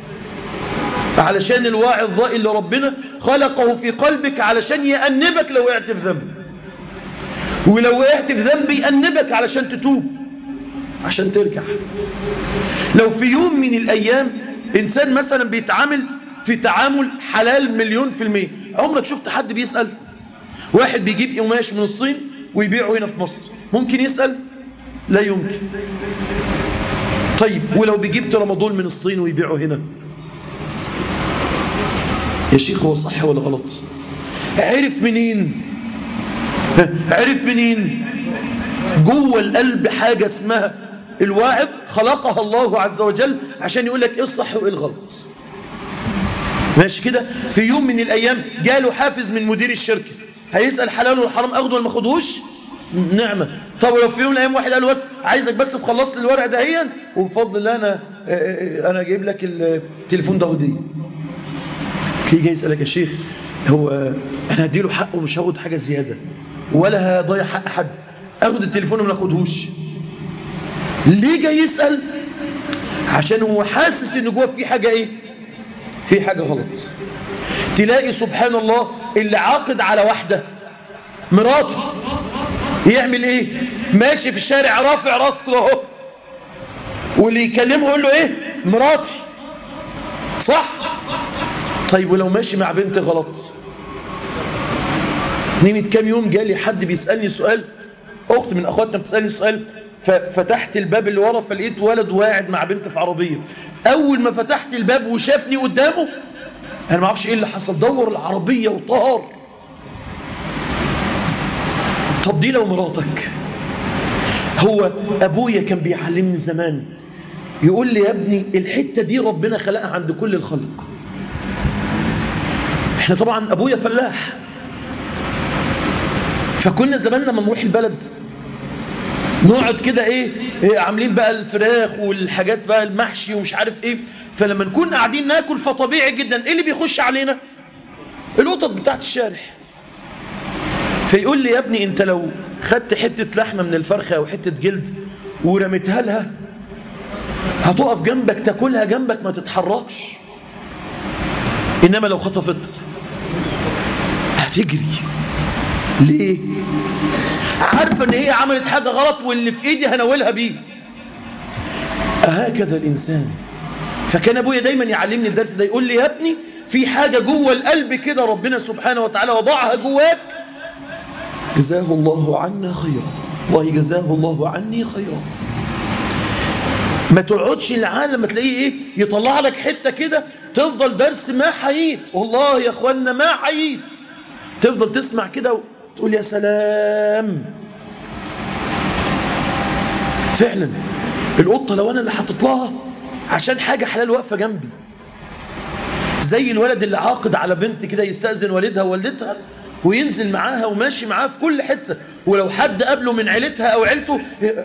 Speaker 1: علشان الواعظ ده اللي ربنا خلقه في قلبك علشان يأنبك لو وقعت في ذنب ولو وقعت في ذنب يأنبك علشان تتوب عشان ترجع لو في يوم من الأيام إنسان مثلا بيتعامل في تعامل حلال مليون في المية عمرك شفت حد بيسأل واحد بيجيب قماش من الصين ويبيعه هنا في مصر ممكن يسأل لا يمكن طيب ولو بيجيب ترامادول من الصين ويبيعه هنا يا شيخ هو صح ولا غلط عرف منين عرف منين جوه القلب حاجة اسمها الواعظ خلقها الله عز وجل عشان يقول لك ايه الصح وايه الغلط ماشي كده في يوم من الايام جاله حافز من مدير الشركة هيسأل حلال ولا حرام اخده ولا ما اخدهوش نعمة طب لو في يوم من الايام واحد قال له بس عايزك بس تخلص لي الورق دهيا وبفضل الله انا انا جايب لك التليفون ده هديه تلاقيه جاي يسالك يا شيخ هو انا هديله حقه ومش هاخد حاجه زياده ولا هضيع حق حد اخد التليفون وما اخدهوش ليه جاي يسال عشان هو حاسس ان جوه في حاجه ايه في حاجه غلط تلاقي سبحان الله اللي عاقد على واحده مراته يعمل ايه ماشي في الشارع رافع راسه كده اهو واللي يكلمه يقول له ايه مراتي صح طيب ولو ماشي مع بنت غلط نيمة كام يوم جالي حد بيسألني سؤال أخت من أخواتنا بتسألني سؤال ففتحت الباب اللي ورا فلقيت ولد واعد مع بنت في عربية أول ما فتحت الباب وشافني قدامه أنا ما اعرفش إيه اللي حصل دور العربية وطار طب دي لو مراتك هو أبويا كان بيعلمني زمان يقول لي يا ابني الحتة دي ربنا خلقها عند كل الخلق احنا طبعا ابويا فلاح فكنا زمان لما نروح البلد نقعد كده ايه, إيه عاملين بقى الفراخ والحاجات بقى المحشي ومش عارف ايه فلما نكون قاعدين ناكل فطبيعي جدا ايه اللي بيخش علينا القطط بتاعت الشارع فيقول لي يا ابني انت لو خدت حتة لحمة من الفرخة او حتة جلد ورميتها لها هتقف جنبك تاكلها جنبك ما تتحركش إنما لو خطفت هتجري ليه عارفة ان هي عملت حاجة غلط واللي في ايدي هناولها بيه هكذا الإنسان فكان أبويا دايما يعلمني الدرس ده يقول لي يا ابني في حاجة جوه القلب كده ربنا سبحانه وتعالى وضعها جواك جزاه الله عنا خيرا الله جزاه الله عني خيرا ما تقعدش العالم ما تلاقيه ايه يطلع لك حته كده تفضل درس ما حييت والله يا اخوانا ما حييت تفضل تسمع كده وتقول يا سلام فعلا القطه لو انا اللي حاطط لها عشان حاجه حلال واقفه جنبي زي الولد اللي عاقد على بنت كده يستأذن والدها ووالدتها وينزل معاها وماشي معاها في كل حته ولو حد قابله من عيلتها او عيلته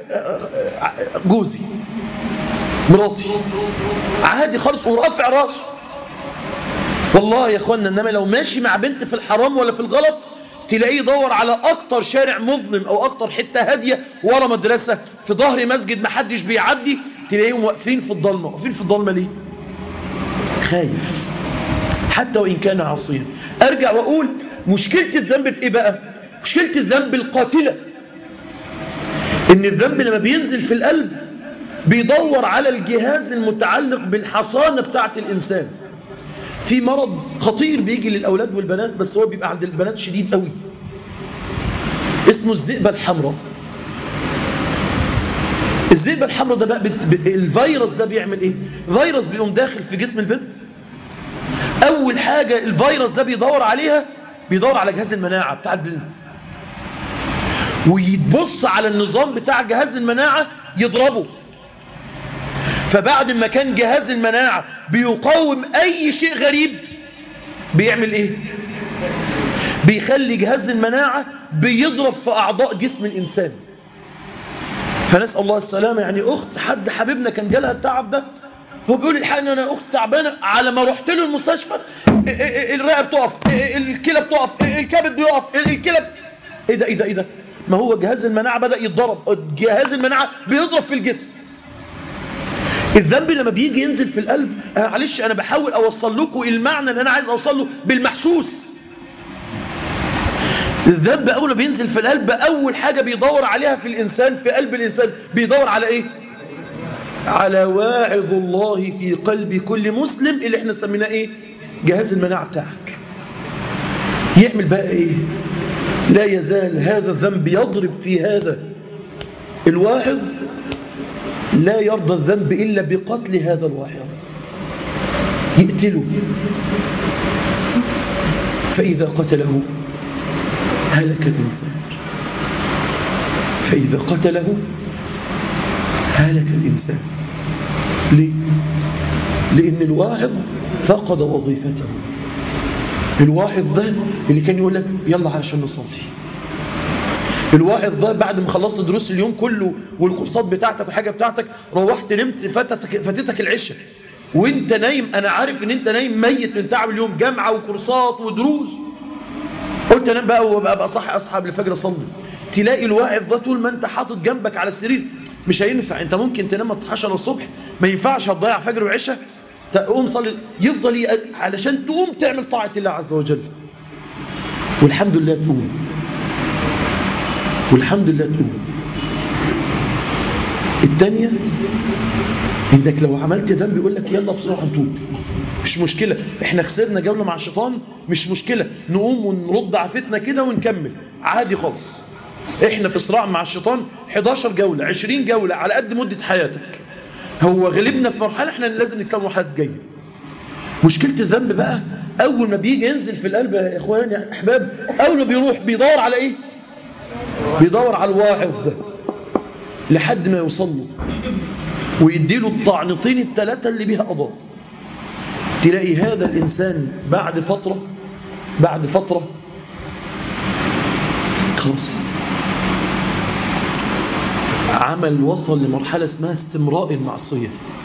Speaker 1: جوزي مراتي عادي خالص ورافع راسه والله يا اخوانا انما لو ماشي مع بنت في الحرام ولا في الغلط تلاقيه يدور على اكتر شارع مظلم او اكتر حته هاديه ورا مدرسه في ظهر مسجد ما حدش بيعدي تلاقيهم واقفين في الضلمه واقفين في الضلمه ليه خايف حتى وان كان عصيا ارجع واقول مشكله الذنب في ايه بقى مشكله الذنب القاتله ان الذنب لما بينزل في القلب بيدور على الجهاز المتعلق بالحصانة بتاعت الإنسان في مرض خطير بيجي للأولاد والبنات بس هو بيبقى عند البنات شديد قوي اسمه الذئبة الحمراء الذئبة الحمراء ده بقى بت... ب... الفيروس ده بيعمل ايه فيروس بيقوم داخل في جسم البنت اول حاجة الفيروس ده بيدور عليها بيدور على جهاز المناعة بتاع البنت ويتبص على النظام بتاع جهاز المناعة يضربه فبعد ما كان جهاز المناعة بيقاوم أي شيء غريب بيعمل إيه؟ بيخلي جهاز المناعة بيضرب في أعضاء جسم الإنسان فنسأل الله السلامة يعني أخت حد حبيبنا كان جالها التعب ده هو بيقول الحقني انا اخت تعبانه على ما رحت له المستشفى ال- ال- الرئه بتقف ال- الكلى بتقف الكبد بيقف ال- الكلى ب- ايه ده ايه ده ايه ده ما هو جهاز المناعه بدا يتضرب جهاز المناعه بيضرب في الجسم الذنب لما بيجي ينزل في القلب آه، معلش انا بحاول اوصل لكم المعنى اللي انا عايز اوصل له بالمحسوس الذنب اول ما بينزل في القلب اول حاجه بيدور عليها في الانسان في قلب الانسان بيدور على ايه على واعظ الله في قلب كل مسلم اللي احنا سميناه ايه جهاز المناعه بتاعك يعمل بقى ايه لا يزال هذا الذنب يضرب في هذا الواعظ لا يرضى الذنب إلا بقتل هذا الواعظ يقتله فإذا قتله هلك الإنسان فإذا قتله هلك الإنسان ليه؟ لأن الواعظ فقد وظيفته الواعظ ده اللي كان يقول لك يلا علشان نصلي الواعظ ده بعد ما خلصت دروس اليوم كله والكورسات بتاعتك والحاجه بتاعتك روحت نمت فاتتك فاتتك العشاء وانت نايم انا عارف ان انت نايم ميت من تعب اليوم جامعه وكورسات ودروس قلت انام بقى وابقى ابقى صاحي اصحى قبل الفجر اصلي تلاقي الواعظ ده طول ما انت حاطط جنبك على السرير مش هينفع انت ممكن تنام ما تصحاش الا الصبح ما ينفعش هتضيع فجر وعشاء تقوم صلي يفضل ي- علشان تقوم تعمل طاعه الله عز وجل والحمد لله تقوم والحمد لله توب الثانية انك لو عملت ذنب يقول لك يلا بسرعة نتوب مش مشكلة احنا خسرنا جولة مع الشيطان مش مشكلة نقوم ونرد عفتنا كده ونكمل عادي خالص احنا في صراع مع الشيطان 11 جولة 20 جولة على قد مدة حياتك هو غلبنا في مرحلة احنا لازم نكسب المرحلة الجاية مشكلة الذنب بقى أول ما بيجي ينزل في القلب يا إخوان يا أحباب أول ما بيروح بيدور على إيه؟ بيدور على الواعظ ده لحد ما يوصل له ويديله الطعنتين الثلاثة اللي بيها قضاء تلاقي هذا الإنسان بعد فترة بعد فترة خلاص عمل وصل لمرحلة اسمها استمراء المعصية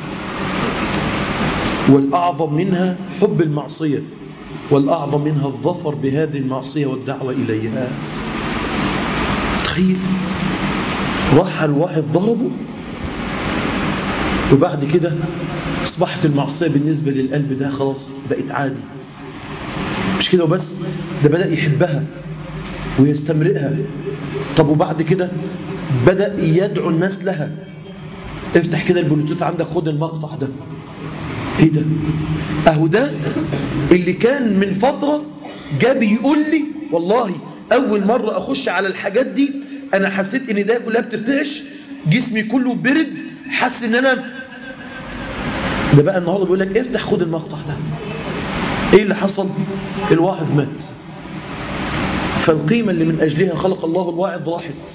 Speaker 1: والأعظم منها حب المعصية والأعظم منها الظفر بهذه المعصية والدعوة إليها تخيل راح الواحد ضربه وبعد كده أصبحت المعصية بالنسبة للقلب ده خلاص بقت عادي مش كده وبس ده بدأ يحبها ويستمرئها طب وبعد كده بدأ يدعو الناس لها افتح كده البلوتوث عندك خد المقطع ده ايه ده اهو ده اللي كان من فترة جاب يقول لي والله اول مرة اخش على الحاجات دي انا حسيت ان ده كلها بترتعش جسمي كله برد حس ان انا ده بقى النهارده بيقول لك افتح خد المقطع ده ايه اللي حصل الواعظ مات فالقيمة اللي من أجلها خلق الله الواعظ راحت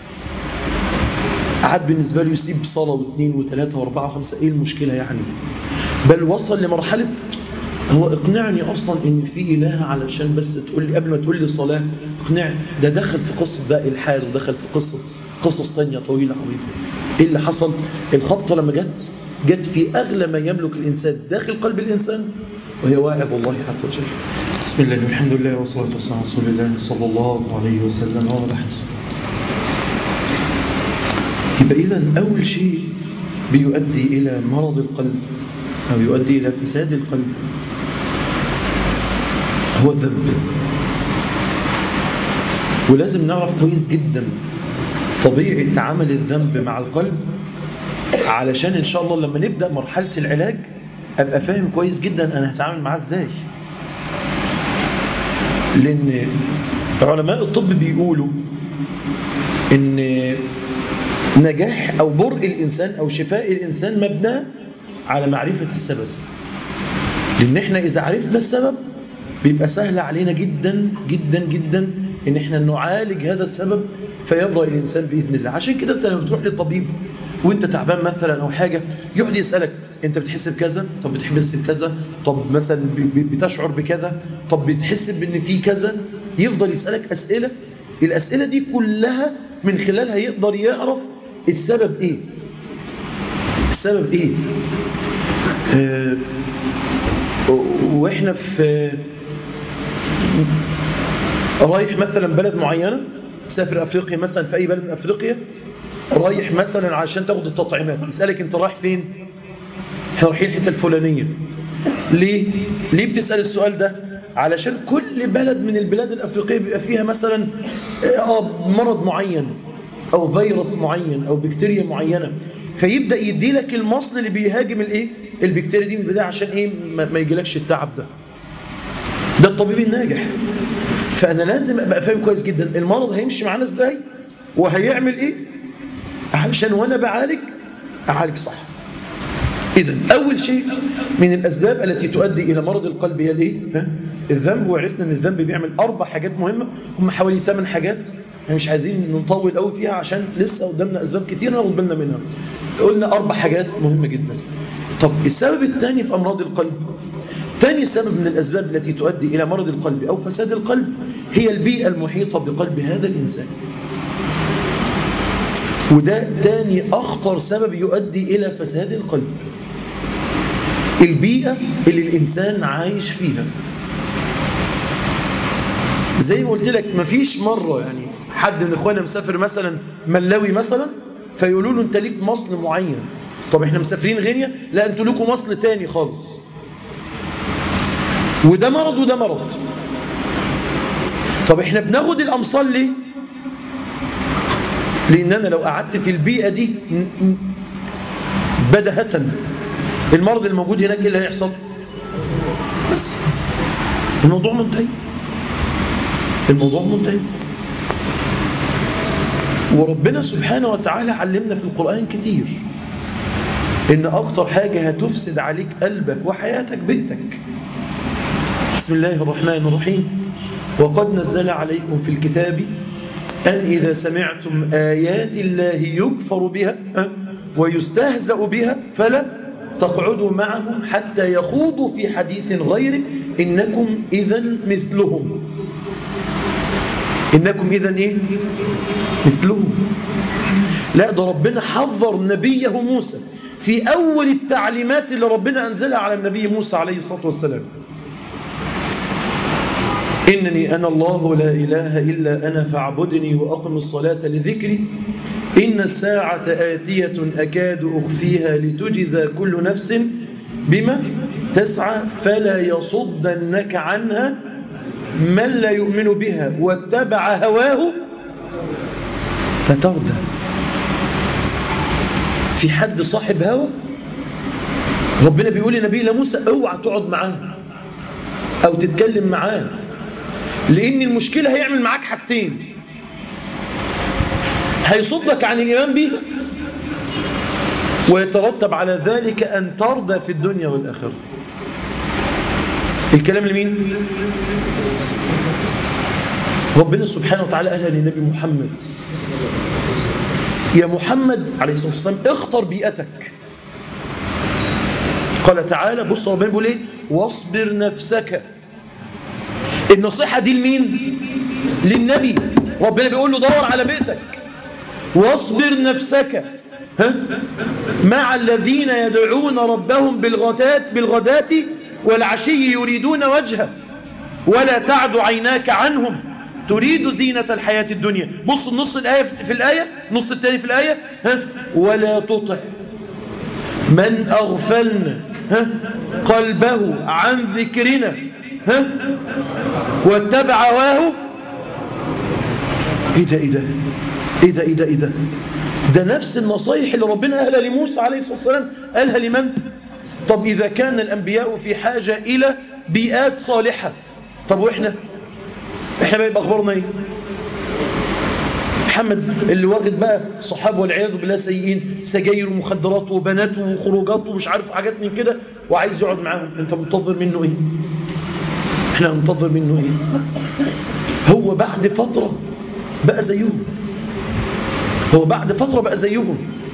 Speaker 1: عاد بالنسبة له يسيب صلاة واثنين وثلاثة واربعة وخمسة ايه المشكلة يعني بل وصل لمرحلة هو اقنعني اصلا ان في اله علشان بس تقول لي قبل ما تقول لي صلاة اقنعني ده دخل في قصة باقي الحال ودخل في قصة قصص تانية طويلة عريضة ايه اللي حصل الخبطة لما جت جت في اغلى ما يملك الانسان داخل قلب الانسان وهي واعظ الله عز وجل بسم الله والحمد لله والصلاة والسلام على رسول الله صلى الله عليه وسلم وبعد يبقى إذا أول شيء بيؤدي إلى مرض القلب أو يؤدي إلى فساد القلب هو الذنب ولازم نعرف كويس جدا طبيعة عمل الذنب مع القلب علشان إن شاء الله لما نبدأ مرحلة العلاج أبقى فاهم كويس جدا أنا هتعامل معاه إزاي لأن علماء الطب بيقولوا إن نجاح أو برء الإنسان أو شفاء الإنسان مبنى على معرفة السبب لأن إحنا إذا عرفنا السبب بيبقى سهل علينا جدا جدا جدا إن إحنا نعالج هذا السبب فيبرأ الإنسان بإذن الله عشان كده أنت لما بتروح للطبيب وانت تعبان مثلا او حاجه يقعد يسالك انت بتحس بكذا طب بتحس بكذا طب مثلا بتشعر بكذا طب بتحس بان في كذا يفضل يسالك اسئله الاسئله دي كلها من خلالها يقدر يعرف السبب ايه السبب ايه آه، واحنا في رايح مثلا بلد معينه مسافر افريقيا مثلا في اي بلد من افريقيا رايح مثلا عشان تاخد التطعيمات يسالك انت رايح فين احنا رايحين الحته الفلانيه ليه ليه بتسال السؤال ده علشان كل بلد من البلاد الافريقيه بيبقى فيها مثلا اه مرض معين او فيروس معين او بكتيريا معينه فيبدا يدي لك المصل اللي بيهاجم الايه البكتيريا دي من البدايه عشان ايه ما ما يجيلكش التعب ده ده الطبيب الناجح فانا لازم ابقى فاهم كويس جدا المرض هيمشي معانا ازاي وهيعمل ايه علشان وانا بعالج اعالج صح اذا اول شيء من الاسباب التي تؤدي الى مرض القلب هي الايه ها؟ الذنب وعرفنا ان الذنب بيعمل اربع حاجات مهمه هم حوالي ثمان حاجات احنا مش عايزين نطول قوي فيها عشان لسه قدامنا اسباب كتير ناخد بالنا منها قلنا اربع حاجات مهمه جدا طب السبب الثاني في امراض القلب ثاني سبب من الاسباب التي تؤدي الى مرض القلب او فساد القلب هي البيئه المحيطه بقلب هذا الانسان وده تاني أخطر سبب يؤدي إلى فساد القلب البيئة اللي الإنسان عايش فيها زي ما قلت لك مفيش مرة يعني حد من إخواننا مسافر مثلا ملاوي مثلا فيقولوا له أنت ليك مصل معين طب إحنا مسافرين غينيا لا أنتوا لكم مصل تاني خالص وده مرض وده مرض طب إحنا بناخد الأمصال ليه لأن أنا لو قعدت في البيئة دي بدهة المرض الموجود هناك إيه اللي هيحصل بس الموضوع منتهي الموضوع منتهي وربنا سبحانه وتعالى علمنا في القرآن كتير إن أكتر حاجة هتفسد عليك قلبك وحياتك بيئتك بسم الله الرحمن الرحيم وقد نزل عليكم في الكتاب أن إذا سمعتم آيات الله يكفر بها ويستهزأ بها فلا تقعدوا معهم حتى يخوضوا في حديث غيره إنكم إذا مثلهم إنكم إذا إيه مثلهم لا ده ربنا حذر نبيه موسى في أول التعليمات اللي ربنا أنزلها على النبي موسى عليه الصلاة والسلام إنني أنا الله لا إله إلا أنا فاعبدني وأقم الصلاة لذكري إن الساعة آتية أكاد أخفيها لتجزى كل نفس بما تسعى فلا يصدنك عنها من لا يؤمن بها واتبع هواه فتردى في حد صاحب هوى ربنا بيقول لنبينا موسى اوعى تقعد معاه او تتكلم معاه لان المشكله هيعمل معاك حاجتين هيصدك عن الايمان به ويترتب على ذلك ان ترضى في الدنيا والاخره الكلام لمين ربنا سبحانه وتعالى قالها للنبي محمد يا محمد عليه الصلاه والسلام اختر بيئتك قال تعالى بص ربنا بيقول ايه واصبر نفسك النصيحه دي لمين للنبي ربنا بيقول له دور على بيئتك واصبر نفسك ها مع الذين يدعون ربهم بالغداة بالغداة والعشي يريدون وجهه ولا تعد عيناك عنهم تريد زينة الحياة الدنيا بص النص الآية في الآية النص الثاني في الآية ها ولا تطع من أغفلنا ها قلبه عن ذكرنا ها واتبع هواه ايه ده ايه ده ايه ده ايه ده ايه ده ده نفس النصايح اللي ربنا قالها لموسى عليه الصلاة والسلام قالها لمن طب إذا كان الأنبياء في حاجة إلى بيئات صالحة طب وإحنا إحنا بقى يبقى أخبارنا إيه محمد اللي واخد بقى صحابه والعياذ بالله سيئين سجاير ومخدرات وبنات وخروجات ومش عارف حاجات من كده وعايز يقعد معاهم انت منتظر منه ايه احنا ننتظر منه ايه هو بعد فترة بقى زيهم هو بعد فترة بقى زيهم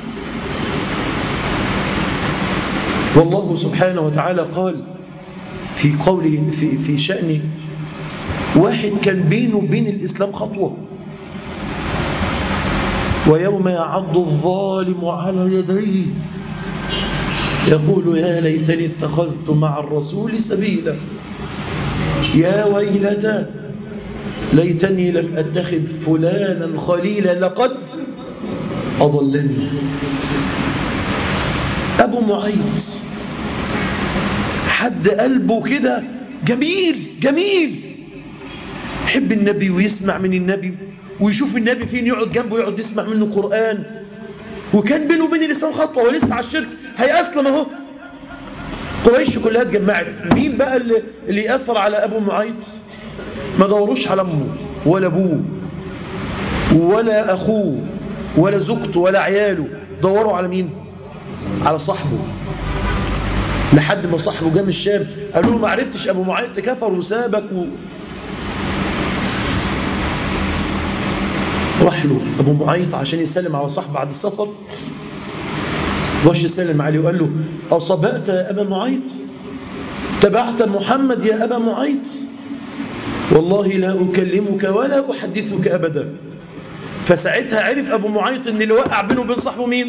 Speaker 1: والله سبحانه وتعالى قال في قوله في, في شأن واحد كان بينه وبين الإسلام خطوة ويوم يعض الظالم على يديه يقول يا ليتني اتخذت مع الرسول سبيلا يا ويلتى ليتني لم أتخذ فلانا خليلا لقد أضلني أبو معيط حد قلبه كده جميل جميل يحب النبي ويسمع من النبي ويشوف النبي فين يقعد جنبه يقعد يسمع منه قرآن وكان بينه وبين الإسلام خطوة ولسه على الشرك هيأسلم أهو قريش كلها اتجمعت مين بقى اللي, اللي يأثر على أبو معيط ما دوروش على أمه ولا أبوه ولا أخوه ولا زوجته ولا عياله دوروا على مين على صاحبه لحد ما صاحبه جه من الشام قالوا له ما عرفتش ابو معيط كفر وسابك و... راح له ابو معيط عشان يسلم على صاحبه بعد السفر رش يسلم عليه وقال له اصبأت يا ابا معيط تبعت محمد يا ابا معيط والله لا اكلمك ولا احدثك ابدا فساعتها عرف ابو معيط ان اللي وقع بينه وبين صاحبه مين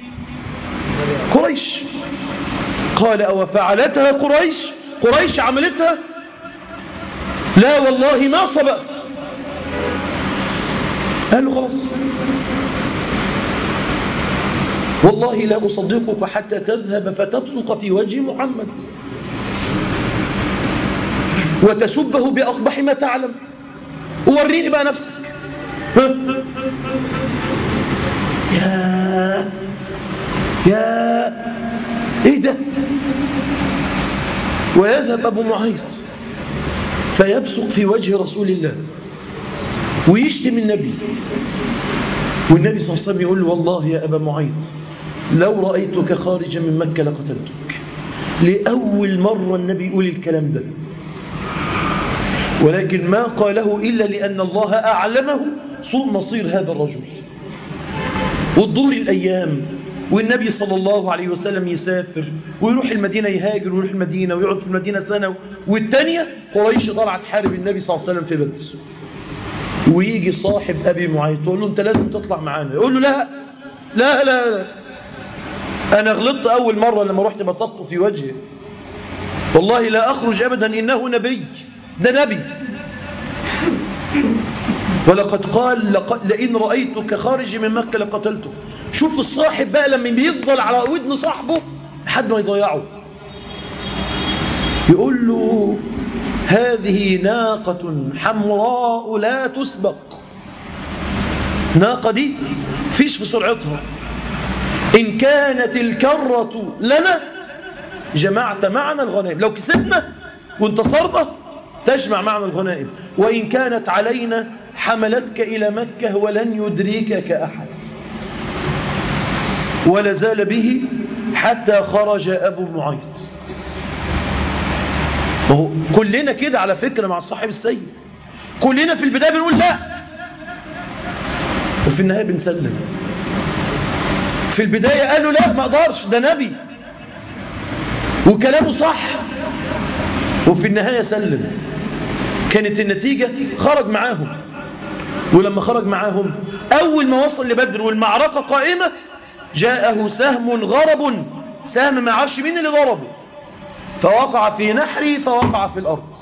Speaker 1: قريش قال أو فعلتها قريش قريش عملتها لا والله ما صبأت قال له خلاص والله لا أصدقك حتى تذهب فتبصق في وجه محمد وتسبه بأقبح ما تعلم وريني بقى نفسك ها؟ يا يا ايه ده ويذهب ابو معيط فيبصق في وجه رسول الله ويشتم النبي والنبي صلى الله عليه وسلم يقول له والله يا ابا معيط لو رايتك خارجا من مكه لقتلتك لاول مره النبي يقول الكلام ده ولكن ما قاله الا لان الله اعلمه سوء مصير هذا الرجل وتدور الايام والنبي صلى الله عليه وسلم يسافر ويروح المدينة يهاجر ويروح المدينة ويقعد في المدينة سنة والتانية قريش طلعت تحارب النبي صلى الله عليه وسلم في بدر ويجي صاحب أبي معيط يقول له أنت لازم تطلع معانا يقول له لا لا لا, لا. أنا غلطت أول مرة لما رحت بصقته في وجهه والله لا أخرج أبدا إنه نبي ده نبي ولقد قال لق... لئن رأيتك خارج من مكة لقتلته شوف الصاحب بقى لما بيفضل على ودن صاحبه لحد ما يضيعه يقول له هذه ناقة حمراء لا تسبق ناقة دي فيش في سرعتها إن كانت الكرة لنا جمعت معنا الغنائم لو كسبنا وانتصرنا تجمع معنا الغنائم وإن كانت علينا حملتك إلى مكة ولن يدركك أحد ولا زال به حتى خرج أبو معيط وهو كلنا كده على فكرة مع الصاحب السيء كلنا في البداية بنقول لا وفي النهاية بنسلم في البداية قالوا لا ما اقدرش ده نبي وكلامه صح وفي النهاية سلم كانت النتيجة خرج معاهم ولما خرج معاهم أول ما وصل لبدر والمعركة قائمة جاءه سهم غرب سهم ما عرفش مين اللي ضربه فوقع في نحري فوقع في الأرض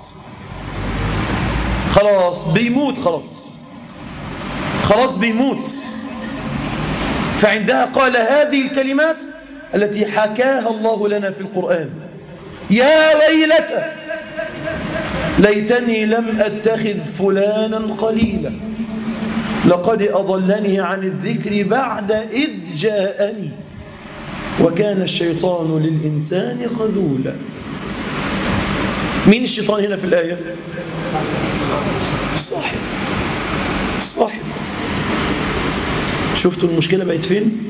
Speaker 1: خلاص بيموت خلاص خلاص بيموت فعندها قال هذه الكلمات التي حكاها الله لنا في القرآن يا ويلتى ليتني لم أتخذ فلانا قليلا لقد أضلني عن الذكر بعد إذ جاءني وكان الشيطان للإنسان خذولا مين الشيطان هنا في الآية صاحب صاحب شفتوا المشكلة بقت فين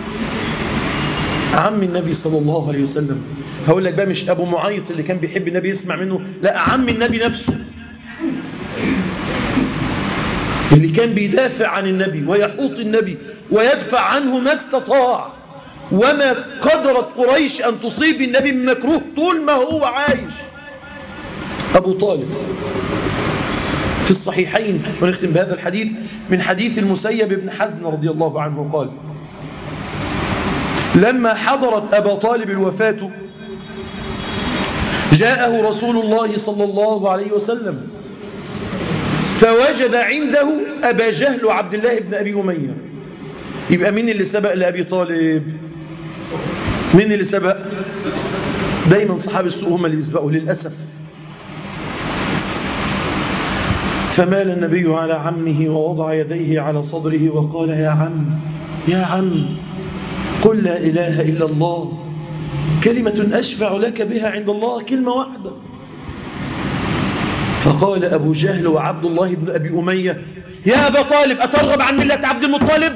Speaker 1: عم النبي صلى الله عليه وسلم هقول لك بقى مش أبو معيط اللي كان بيحب النبي يسمع منه لا عم النبي نفسه اللي كان بيدافع عن النبي ويحوط النبي ويدفع عنه ما استطاع وما قدرت قريش أن تصيب النبي من مكروه طول ما هو عايش أبو طالب في الصحيحين ونختم بهذا الحديث من حديث المسيب بن حزن رضي الله عنه قال لما حضرت أبا طالب الوفاة جاءه رسول الله صلى الله عليه وسلم فوجد عنده أبا جهل وعبد الله بن أبي أمية يبقى مين اللي سبق لأبي طالب مين اللي سبق دايما صحاب السوء هم اللي بيسبقوا للأسف فمال النبي على عمه ووضع يديه على صدره وقال يا عم يا عم قل لا إله إلا الله كلمة أشفع لك بها عند الله كلمة واحدة فقال أبو جهل وعبد الله بن أبي أمية يا أبا طالب أترغب عن ملة عبد المطلب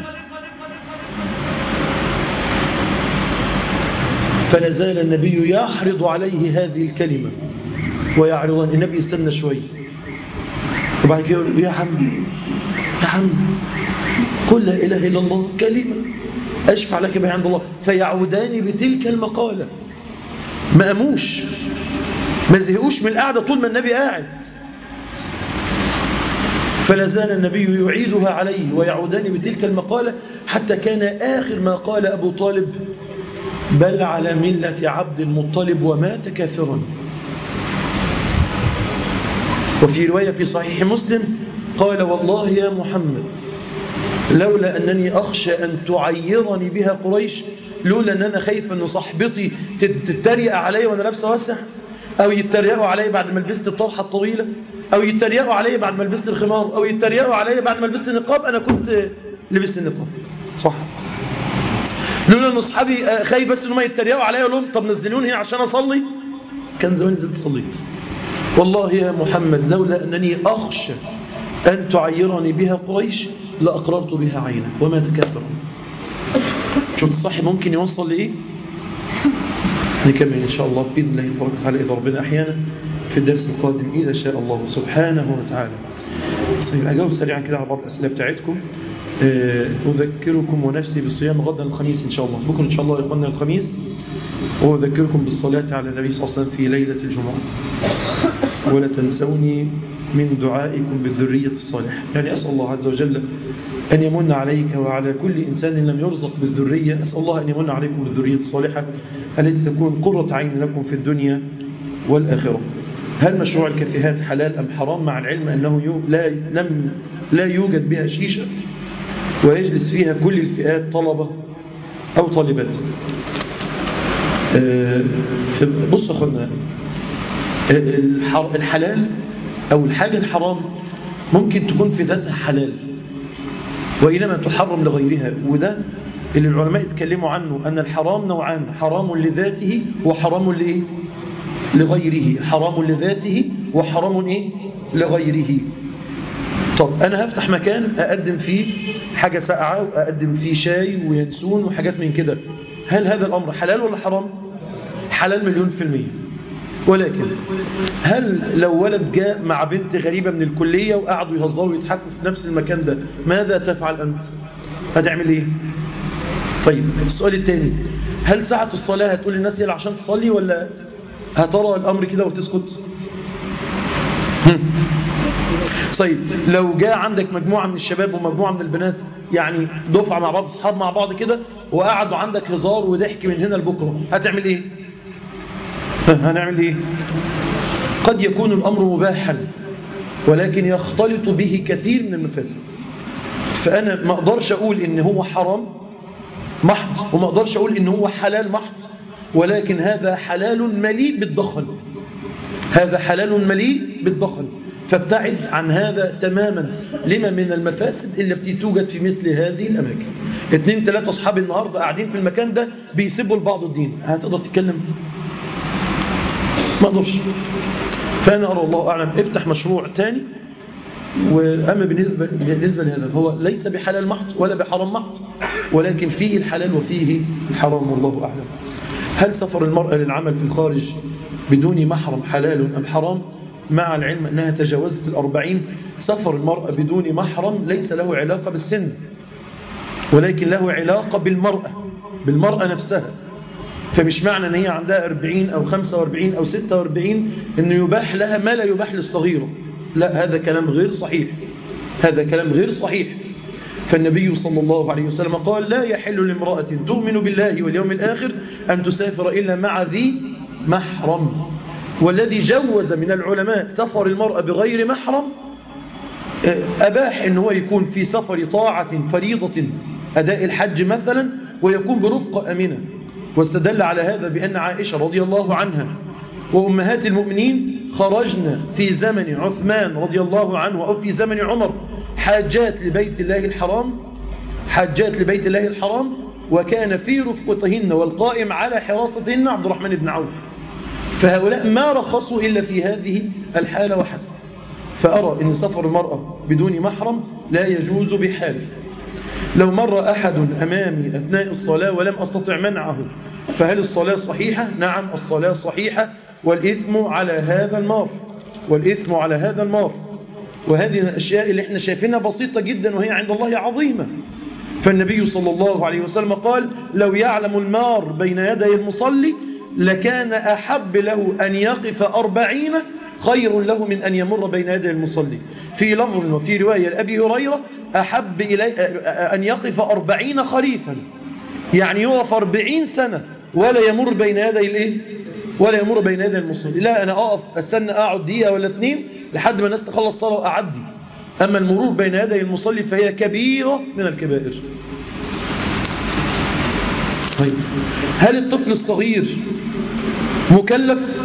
Speaker 1: فلا زال النبي يحرض عليه هذه الكلمة ويعرض النبي استنى شوي وبعد كده يقول يا عم يا عم قل لا إله إلا الله كلمة أشفع لك بها عند الله فيعودان بتلك المقالة ما قاموش ما زهقوش من القعدة طول ما النبي قاعد فلا زال النبي يعيدها عليه ويعودان بتلك المقالة حتى كان آخر ما قال أبو طالب بل على ملة عبد المطلب ومات كافرا وفي رواية في صحيح مسلم قال والله يا محمد لولا أنني أخشى أن تعيرني بها قريش لولا أن أنا خايف أن صاحبتي تتريق علي وأنا لابسه واسع أو يتريقوا علي بعد ما لبست الطرحة الطويلة أو يتريقوا علي بعد ما لبست الخمار أو يتريقوا علي بعد ما لبست النقاب أنا كنت لبست النقاب صح لولا أن أصحابي خايف بس أنهم يتريقوا علي أقول لهم طب نزلوني هنا عشان أصلي كان زمان نزلت صليت والله يا محمد لولا أنني أخشى أن تعيرني بها قريش لأقررت بها عينك وما تكافر شفت الصاحب ممكن يوصل لإيه نكمل إن شاء الله بإذن الله تبارك وتعالى إذا ربنا أحيانا في الدرس القادم إذا شاء الله سبحانه وتعالى طيب أجاوب سريعا كده على بعض الأسئلة بتاعتكم أذكركم ونفسي بصيام غدا الخميس إن شاء الله بكرة إن شاء الله إخواننا الخميس وأذكركم بالصلاة على النبي صلى الله عليه وسلم في ليلة الجمعة ولا تنسوني من دعائكم بالذرية الصالحة يعني أسأل الله عز وجل أن يمن عليك وعلى كل إنسان لم يرزق بالذرية أسأل الله أن يمن عليكم بالذرية الصالحة التي تكون قرة عين لكم في الدنيا والآخرة هل مشروع الكافيهات حلال أم حرام مع العلم أنه يو لا, لم لا يوجد بها شيشة ويجلس فيها كل الفئات طلبة أو طالبات أه بص أخونا الحلال أو الحاجة الحرام ممكن تكون في ذاتها حلال وإنما تحرم لغيرها وده اللي العلماء اتكلموا عنه أن الحرام نوعان حرام لذاته وحرام لإيه؟ لغيره حرام لذاته وحرام إيه؟ لغيره طب أنا هفتح مكان أقدم فيه حاجة ساقعة وأقدم فيه شاي وينسون وحاجات من كده هل هذا الأمر حلال ولا حرام؟ حلال مليون في المية ولكن هل لو ولد جاء مع بنت غريبة من الكلية وقعدوا يهزروا ويضحكوا في نفس المكان ده ماذا تفعل أنت؟ هتعمل إيه؟ طيب السؤال الثاني هل ساعة الصلاة هتقول للناس يلا عشان تصلي ولا هترى الأمر كده وتسكت؟ طيب لو جاء عندك مجموعة من الشباب ومجموعة من البنات يعني دفعة مع بعض أصحاب مع بعض كده وقعدوا عندك هزار وضحك من هنا لبكرة هتعمل إيه؟ هنعمل ايه قد يكون الامر مباحا ولكن يختلط به كثير من المفاسد فانا ما اقدرش اقول ان هو حرام محض وما اقدرش اقول ان هو حلال محض ولكن هذا حلال مليء بالدخل هذا حلال مليء بالدخل فابتعد عن هذا تماما لما من المفاسد اللي بتوجد في مثل هذه الاماكن اثنين ثلاثه اصحاب النهارده قاعدين في المكان ده بيسبوا لبعض الدين هتقدر تتكلم ما اقدرش فانا ارى الله اعلم افتح مشروع ثاني واما بالنسبه بالنسبه لهذا فهو ليس بحلال محض ولا بحرام محض ولكن فيه الحلال وفيه الحرام والله اعلم هل سفر المراه للعمل في الخارج بدون محرم حلال ام حرام مع العلم انها تجاوزت الأربعين سفر المراه بدون محرم ليس له علاقه بالسن ولكن له علاقه بالمراه بالمراه نفسها فمش معنى ان هي عندها 40 او 45 او 46 انه يباح لها ما لا يباح للصغيره لا هذا كلام غير صحيح هذا كلام غير صحيح فالنبي صلى الله عليه وسلم قال لا يحل لامرأة تؤمن بالله واليوم الآخر أن تسافر إلا مع ذي محرم والذي جوز من العلماء سفر المرأة بغير محرم أباح أن هو يكون في سفر طاعة فريضة أداء الحج مثلا ويكون برفقة أمنة واستدل على هذا بأن عائشة رضي الله عنها وأمهات المؤمنين خرجنا في زمن عثمان رضي الله عنه أو في زمن عمر حاجات لبيت الله الحرام حاجات لبيت الله الحرام وكان في رفقتهن والقائم على حراستهن عبد الرحمن بن عوف فهؤلاء ما رخصوا إلا في هذه الحالة وحسب فأرى أن سفر المرأة بدون محرم لا يجوز بحال لو مر أحد أمامي أثناء الصلاة ولم أستطع منعه فهل الصلاة صحيحة؟ نعم الصلاة صحيحة والإثم على هذا المار والإثم على هذا المار وهذه الأشياء اللي احنا شايفينها بسيطة جدا وهي عند الله عظيمة فالنبي صلى الله عليه وسلم قال لو يعلم المار بين يدي المصلي لكان أحب له أن يقف أربعين خير له من أن يمر بين يدي المصلي في لفظ وفي رواية لأبي هريرة أحب إلي أن يقف أربعين خريفا يعني يقف أربعين سنة ولا يمر بين يدي الإيه؟ ولا يمر بين يدي المصلي لا أنا أقف أستنى أقعد دقيقة ولا اتنين لحد ما الناس تخلص صلاة وأعدي أما المرور بين يدي المصلي فهي كبيرة من الكبائر طيب هل الطفل الصغير مكلف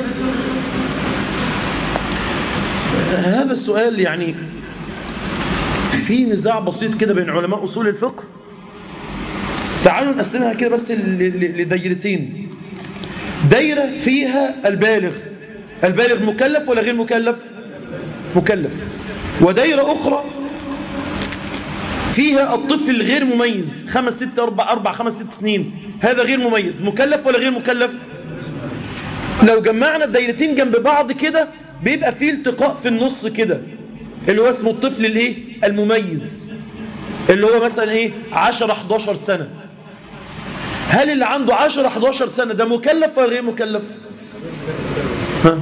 Speaker 1: هذا السؤال يعني في نزاع بسيط كده بين علماء أصول الفقه تعالوا نقسمها كده بس لدايرتين دايرة فيها البالغ البالغ مكلف ولا غير مكلف مكلف ودايرة أخرى فيها الطفل الغير مميز خمس ست أربع أربع خمس ست سنين هذا غير مميز مكلف ولا غير مكلف لو جمعنا الدايرتين جنب بعض كده بيبقى فيه التقاء في النص كده اللي هو اسمه الطفل الايه المميز اللي هو مثلا ايه 10 11 سنة هل اللي عنده 10 11 سنة ده مكلف ولا غير مكلف ها؟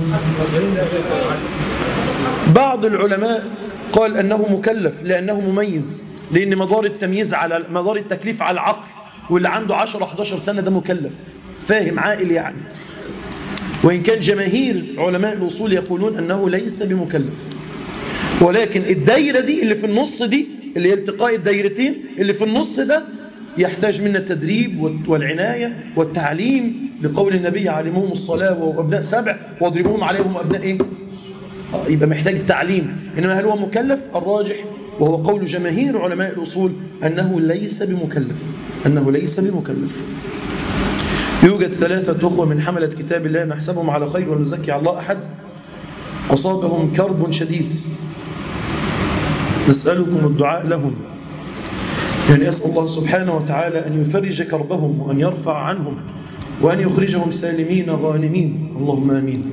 Speaker 1: بعض العلماء قال انه مكلف لانه مميز لان مدار التمييز على مدار التكليف على العقل واللي عنده 10 11 سنة ده مكلف فاهم عاقل يعني وإن كان جماهير علماء الأصول يقولون أنه ليس بمكلف ولكن الدايرة دي اللي في النص دي اللي هي التقاء الدايرتين اللي في النص ده يحتاج منا التدريب والعناية والتعليم لقول النبي علمهم الصلاة وأبناء سبع واضربوهم عليهم أبناء إيه؟ يبقى محتاج التعليم إنما هل هو مكلف الراجح وهو قول جماهير علماء الأصول أنه ليس بمكلف أنه ليس بمكلف يوجد ثلاثة أخوة من حملة كتاب الله نحسبهم على خير ونزكي على الله أحد أصابهم كرب شديد نسألكم الدعاء لهم يعني أسأل الله سبحانه وتعالى أن يفرج كربهم وأن يرفع عنهم وأن يخرجهم سالمين غانمين اللهم آمين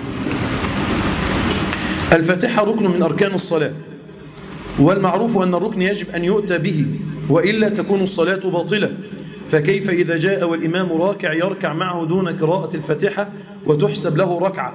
Speaker 1: الفاتحة ركن من أركان الصلاة والمعروف أن الركن يجب أن يؤتى به وإلا تكون الصلاة باطلة فكيف إذا جاء والإمام راكع يركع معه دون قراءة الفاتحة وتحسب له ركعة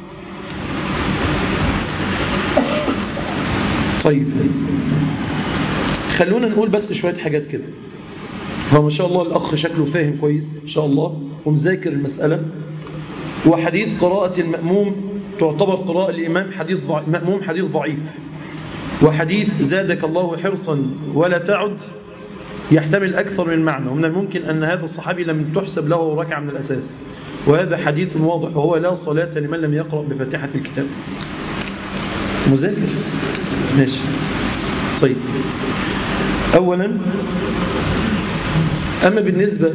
Speaker 1: طيب خلونا نقول بس شوية حاجات كده هو ما شاء الله الأخ شكله فاهم كويس إن شاء الله ومذاكر المسألة وحديث قراءة المأموم تعتبر قراءة الإمام حديث ضع... مأموم حديث ضعيف وحديث زادك الله حرصا ولا تعد يحتمل أكثر من معنى ومن الممكن أن هذا الصحابي لم تحسب له ركعة من الأساس وهذا حديث واضح وهو لا صلاة لمن لم يقرأ بفاتحة الكتاب مذاكر ماشي طيب أولا أما بالنسبة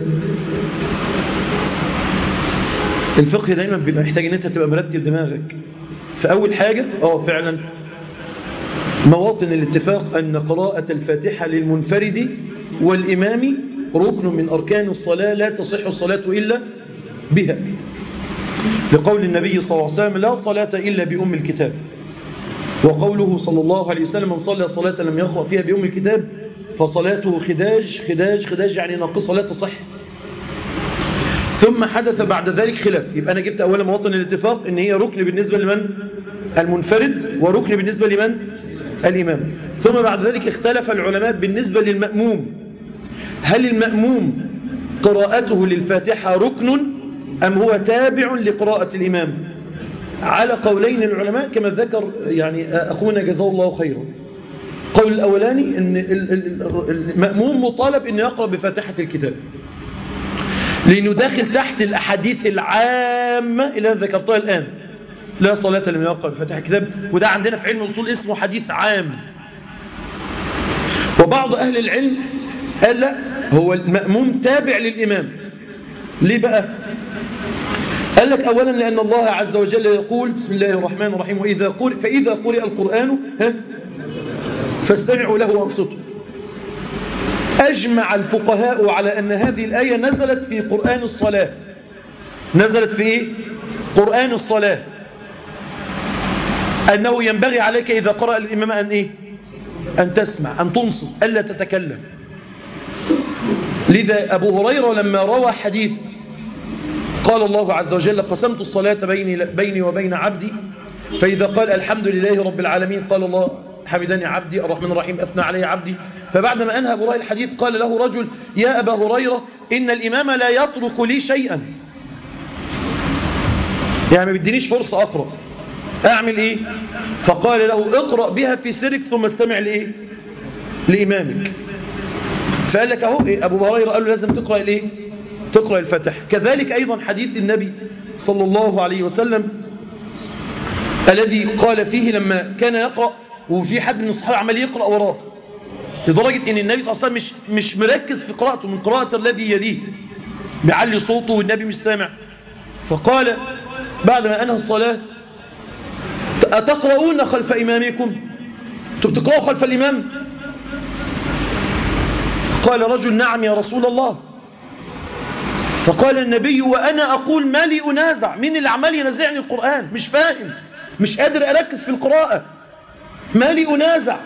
Speaker 1: الفقه دايما بيبقى محتاج ان انت تبقى مرتب دماغك فأول حاجة اه فعلا مواطن الاتفاق أن قراءة الفاتحة للمنفرد والإمام ركن من أركان الصلاة لا تصح الصلاة إلا بها لقول النبي صلى الله عليه وسلم لا صلاة إلا بأم الكتاب وقوله صلى الله عليه وسلم من صلى صلاة لم يقرأ فيها بأم الكتاب فصلاته خداج خداج خداج يعني ناقصة لا تصح ثم حدث بعد ذلك خلاف يبقى أنا جبت أولا مواطن الاتفاق إن هي ركن بالنسبة لمن المنفرد وركن بالنسبة لمن الإمام ثم بعد ذلك اختلف العلماء بالنسبة للمأموم هل المأموم قراءته للفاتحة ركن أم هو تابع لقراءة الإمام على قولين العلماء كما ذكر يعني أخونا جزاه الله خيرا قول الأولاني أن المأموم مطالب أن يقرأ بفاتحة الكتاب لأنه داخل تحت الأحاديث العامة اللي أنا ذكرتها الآن لا صلاة لمن يقرأ بفاتحة الكتاب وده عندنا في علم الأصول اسمه حديث عام وبعض أهل العلم قال لا هو المأموم تابع للإمام ليه بقى قال لك أولا لأن الله عز وجل يقول بسم الله الرحمن الرحيم وإذا قرئ فإذا قرئ القرآن ها فاستمعوا له وانصتوا أجمع الفقهاء على أن هذه الآية نزلت في قرآن الصلاة نزلت في إيه؟ قرآن الصلاة أنه ينبغي عليك إذا قرأ الإمام أن إيه؟ أن تسمع أن تنصت ألا تتكلم لذا أبو هريرة لما روى حديث قال الله عز وجل قسمت الصلاة بيني, بيني وبين عبدي فإذا قال الحمد لله رب العالمين قال الله حمدني عبدي الرحمن الرحيم أثنى علي عبدي فبعدما أنهى أبو هريرة الحديث قال له رجل يا أبا هريرة إن الإمام لا يترك لي شيئا يعني ما بدينيش فرصة أقرأ أعمل إيه فقال له اقرأ بها في سرك ثم استمع لإيه لإمامك فقال لك أهو إيه أبو هريرة قال له لازم تقرأ الإيه تقرأ الفتح كذلك أيضا حديث النبي صلى الله عليه وسلم الذي قال فيه لما كان يقرأ وفي حد من الصحابة عمال يقرأ وراه لدرجة ان النبي صلى الله عليه وسلم مش, مش مركز في قراءته من قراءة الذي يليه بيعلي صوته والنبي مش سامع فقال بعد ما أنهى الصلاة أتقرؤون خلف إمامكم أنتم بتقرأوا خلف الإمام قال رجل نعم يا رسول الله فقال النبي وأنا أقول ما لي أنازع مين اللي عمال ينازعني القرآن مش فاهم مش قادر أركز في القراءة ما لي أنازع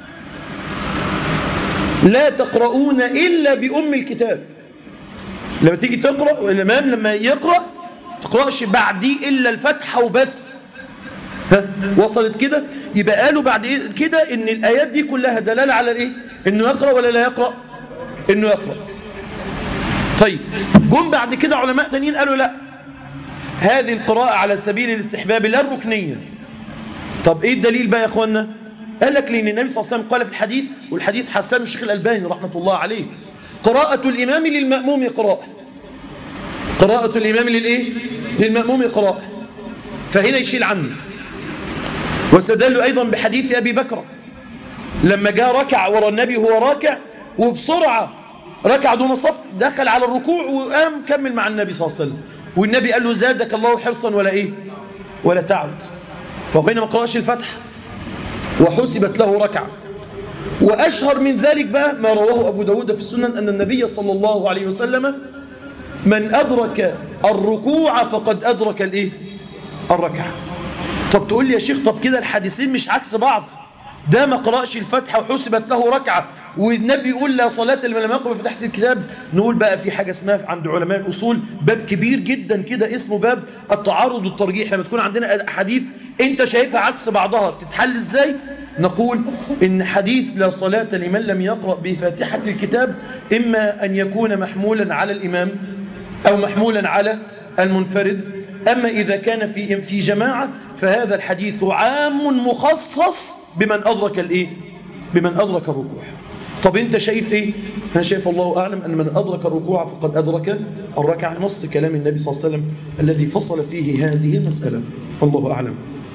Speaker 1: لا تقرؤون إلا بأم الكتاب لما تيجي تقرأ الإمام لما يقرأ تقرأش بعديه إلا الفتحة وبس ها وصلت كده يبقى قالوا بعد كده إن الآيات دي كلها دلالة على الإيه إنه يقرأ ولا لا يقرأ إنه يقرأ طيب جم بعد كده علماء تانيين قالوا لا هذه القراءة على سبيل الاستحباب لا الركنية طب ايه الدليل بقى يا اخوانا قال لك لان النبي صلى الله عليه وسلم قال في الحديث والحديث حسن الشيخ الالباني رحمه الله عليه قراءة الامام للمأموم قراءة قراءة الامام للايه للمأموم قراءة فهنا يشيل عنه واستدلوا ايضا بحديث ابي بكر لما جاء ركع ورا النبي وهو راكع وبسرعة ركع دون صف دخل على الركوع وقام كمل مع النبي صلى الله عليه وسلم والنبي قال له زادك الله حرصا ولا ايه ولا تعد فبينما قرأش الفتح وحسبت له ركعة وأشهر من ذلك بقى ما رواه أبو داود في السنن أن النبي صلى الله عليه وسلم من أدرك الركوع فقد أدرك الإيه؟ الركعة طب تقول لي يا شيخ طب كده الحديثين مش عكس بعض ده ما قرأش الفتحة وحسبت له ركعة والنبي يقول لا صلاة لمن لم يقرأ فتحت الكتاب نقول بقى في حاجة اسمها عند علماء الأصول باب كبير جدا كده اسمه باب التعارض والترجيح لما تكون عندنا أحاديث أنت شايفها عكس بعضها تتحل إزاي نقول إن حديث لا صلاة لمن لم يقرأ بفاتحة الكتاب إما أن يكون محمولا على الإمام أو محمولا على المنفرد أما إذا كان في في جماعة فهذا الحديث عام مخصص بمن أدرك الإيه بمن أدرك الركوع طب أنت شايف إيه أنا شايف الله أعلم أن من أدرك الركوع فقد أدرك الركعة نص كلام النبي صلى الله عليه وسلم الذي فصل فيه هذه المسألة والله أعلم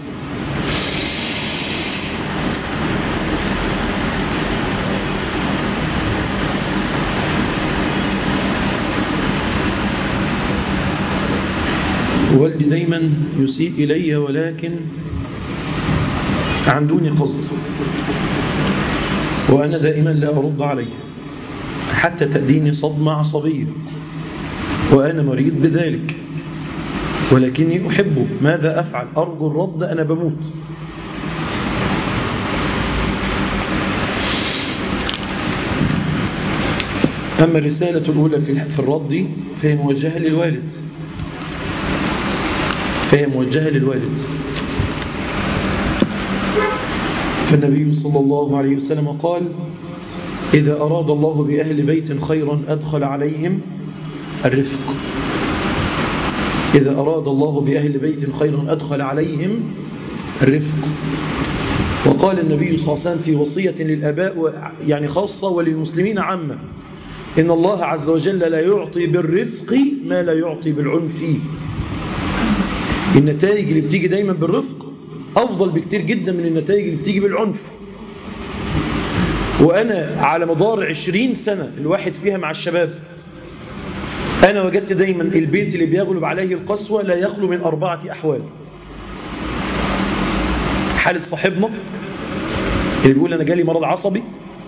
Speaker 1: والدي دايما يسيء إلي ولكن عن دون قصد وأنا دائما لا أرد عليه حتى تأديني صدمة عصبية وأنا مريض بذلك ولكني أحبه ماذا أفعل أرجو الرد أنا بموت أما الرسالة الأولى في الرد فهي موجهة للوالد فهي موجهة للوالد فالنبي صلى الله عليه وسلم قال إذا أراد الله بأهل بيت خيرا أدخل عليهم الرفق إذا أراد الله بأهل بيت خيرا أدخل عليهم الرفق وقال النبي صلى الله عليه وسلم في وصية للأباء يعني خاصة وللمسلمين عامة إن الله عز وجل لا يعطي بالرفق ما لا يعطي بالعنف النتائج اللي بتيجي دايما بالرفق أفضل بكتير جدا من النتائج اللي بتيجي بالعنف وأنا على مدار عشرين سنة الواحد فيها مع الشباب أنا وجدت دايما البيت اللي بيغلب عليه القسوة لا يخلو من أربعة أحوال حالة صاحبنا اللي بيقول أنا جالي مرض عصبي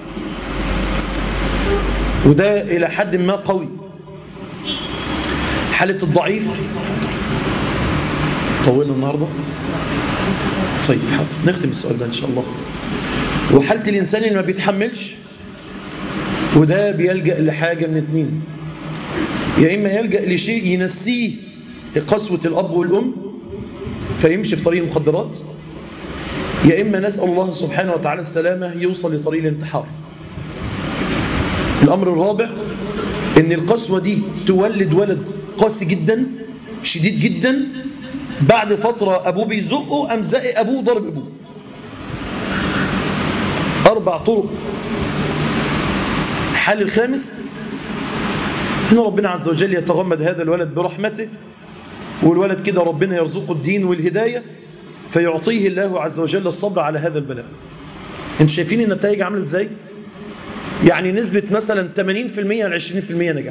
Speaker 1: وده إلى حد ما قوي حالة الضعيف طولنا النهاردة طيب حاضر نختم السؤال ده إن شاء الله وحالة الإنسان اللي ما بيتحملش وده بيلجأ لحاجة من اتنين يا إما يلجأ لشيء ينسيه قسوة الأب والأم فيمشي في طريق المخدرات يا إما نسأل الله سبحانه وتعالى السلامة يوصل لطريق الانتحار الأمر الرابع إن القسوة دي تولد ولد قاسي جدا شديد جدا بعد فترة أبوه بيزقه أم زق أبوه ضرب أبوه أربع طرق الحال الخامس هنا ربنا عز وجل يتغمد هذا الولد برحمته والولد كده ربنا يرزقه الدين والهداية فيعطيه الله عز وجل الصبر على هذا البلاء انتوا شايفين النتائج عامله ازاي يعني نسبة مثلا 80% ل 20% نجاح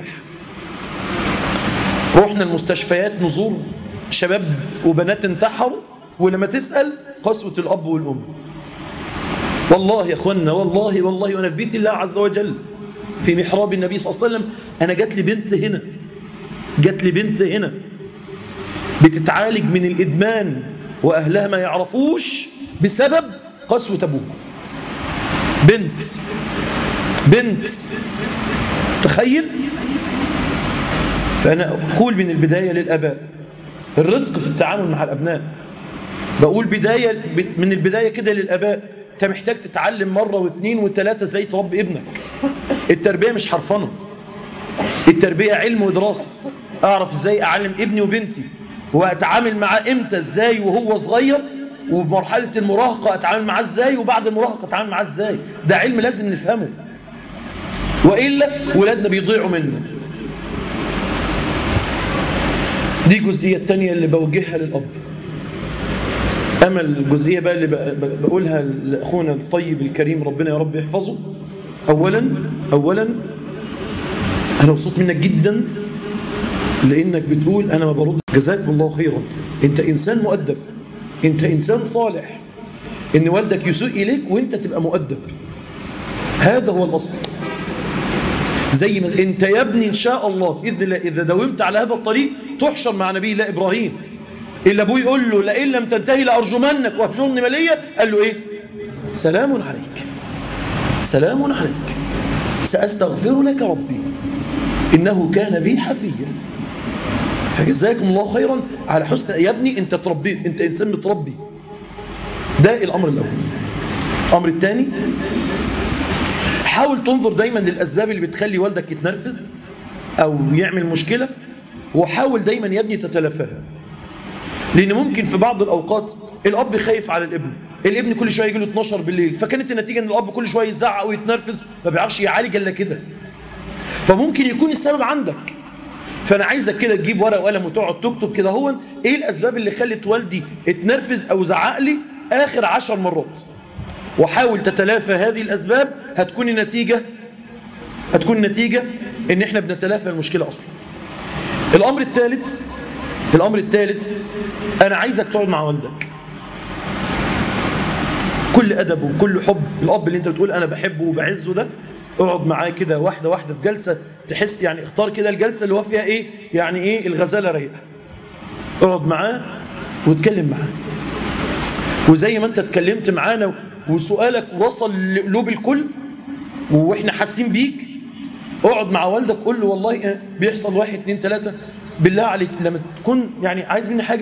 Speaker 1: رحنا المستشفيات نزور شباب وبنات انتحروا ولما تسأل قسوة الأب والأم والله يا أخوانا والله والله وأنا في بيت الله عز وجل في محراب النبي صلى الله عليه وسلم أنا جات لي بنت هنا جات لي بنت هنا بتتعالج من الإدمان وأهلها ما يعرفوش بسبب قسوة أبوه بنت بنت تخيل فأنا أقول من البداية للأباء الرفق في التعامل مع الأبناء بقول بداية من البداية كده للأباء أنت محتاج تتعلم مرة واثنين وثلاثة ازاي تربي ابنك التربية مش حرفنة التربية علم ودراسة أعرف ازاي أعلم ابني وبنتي وأتعامل معاه إمتى ازاي وهو صغير وبمرحلة المراهقة أتعامل معاه ازاي وبعد المراهقة أتعامل معاه ازاي ده علم لازم نفهمه وإلا ولادنا بيضيعوا منه دي الجزئية الثانية اللي بوجهها للأب أما الجزئية بقى اللي بقولها لأخونا الطيب الكريم ربنا يا رب يحفظه أولا أولا أنا مبسوط منك جدا لأنك بتقول أنا ما برد جزاكم الله خيرا أنت إنسان مؤدب أنت إنسان صالح إن والدك يسوء إليك وأنت تبقى مؤدب هذا هو الأصل زي ما أنت يا ابني إن شاء الله إذ إذا داومت على هذا الطريق تحشر مع نبي الله إبراهيم إلا أبوه يقول له لئن لم تنتهي لأرجمنك واهجرني مليا قال له إيه سلام عليك سلام عليك سأستغفر لك ربي إنه كان بي حفيا فجزاكم الله خيرا على حسن يا ابني أنت تربيت أنت إنسان متربي ده الأمر الأول الأمر الثاني حاول تنظر دايما للأسباب اللي بتخلي والدك يتنرفز أو يعمل مشكلة وحاول دايما يا ابني تتلافاها لأن ممكن في بعض الأوقات الأب خايف على الابن الابن كل شوية يجي له 12 بالليل فكانت النتيجة أن الأب كل شوية يزعق ويتنرفز ما بيعرفش يعالج إلا كده فممكن يكون السبب عندك فأنا عايزك كده تجيب ورقة وقلم وتقعد تكتب كده هو إيه الأسباب اللي خلت والدي اتنرفز أو زعق لي آخر عشر مرات وحاول تتلافى هذه الأسباب هتكون النتيجة هتكون النتيجة إن إحنا بنتلافى المشكلة أصلا الأمر الثالث الأمر الثالث أنا عايزك تقعد مع والدك كل أدب وكل حب الأب اللي أنت بتقول أنا بحبه وبعزه ده اقعد معاه كده واحدة واحدة في جلسة تحس يعني اختار كده الجلسة اللي هو فيها إيه يعني إيه الغزالة رايقة اقعد معاه واتكلم معاه وزي ما أنت اتكلمت معانا وسؤالك وصل لقلوب الكل واحنا حاسين بيك اقعد مع والدك قول له والله بيحصل واحد اتنين تلاتة بالله عليك لما تكون يعني عايز مني حاجة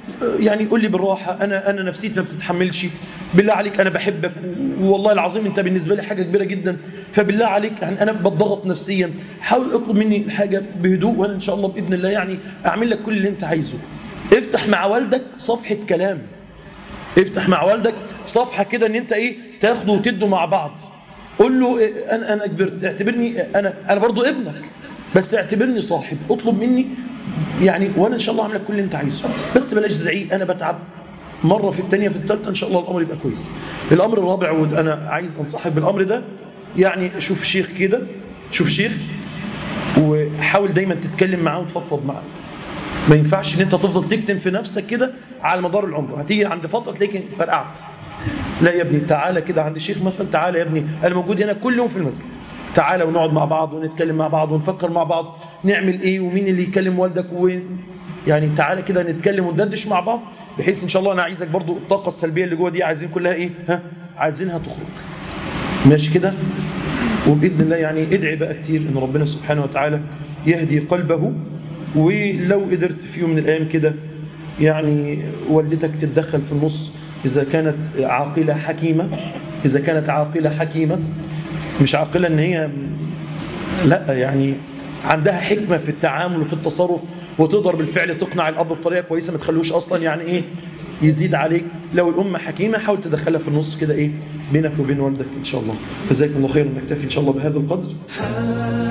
Speaker 1: يعني قول لي بالراحه انا انا نفسيتي ما بتتحملش بالله عليك انا بحبك والله العظيم انت بالنسبه لي حاجه كبيره جدا فبالله عليك يعني انا بتضغط نفسيا حاول اطلب مني الحاجه بهدوء وانا ان شاء الله باذن الله يعني اعمل لك كل اللي انت عايزه افتح مع والدك صفحه كلام افتح مع والدك صفحه كده ان انت ايه تاخده وتده مع بعض قول له إيه انا انا كبرت اعتبرني انا انا برضو ابنك بس اعتبرني صاحب اطلب مني يعني وانا ان شاء الله اعمل لك كل اللي انت عايزه بس بلاش زعيق انا بتعب مره في الثانيه في الثالثه ان شاء الله الامر يبقى كويس الامر الرابع وانا عايز انصحك بالامر ده يعني شوف شيخ كده شوف شيخ وحاول دايما تتكلم معاه وتفضفض معاه ما ينفعش ان انت تفضل تكتم في نفسك كده على مدار العمر هتيجي عند فتره تلاقيك فرقعت لا يا ابني تعالى كده عند الشيخ مثلا تعالى يا ابني انا موجود هنا كل يوم في المسجد تعالى ونقعد مع بعض ونتكلم مع بعض ونفكر مع بعض نعمل ايه ومين اللي يكلم والدك وين يعني تعالى كده نتكلم وندردش مع بعض بحيث ان شاء الله انا عايزك برضو الطاقه السلبيه اللي جوه دي عايزين كلها ايه ها عايزينها تخرج ماشي كده وباذن الله يعني ادعي بقى كتير ان ربنا سبحانه وتعالى يهدي قلبه ولو قدرت في يوم من الايام كده يعني والدتك تتدخل في النص اذا كانت عاقله حكيمه اذا كانت عاقله حكيمه مش عاقله ان هي لا يعني عندها حكمه في التعامل وفي التصرف وتقدر بالفعل تقنع الاب بطريقه كويسه ما تخلوش اصلا يعني ايه يزيد عليك لو الام حكيمه حاول تدخلها في النص كده ايه بينك وبين والدك ان شاء الله جزاكم الله خيرا نكتفي ان شاء الله بهذا القدر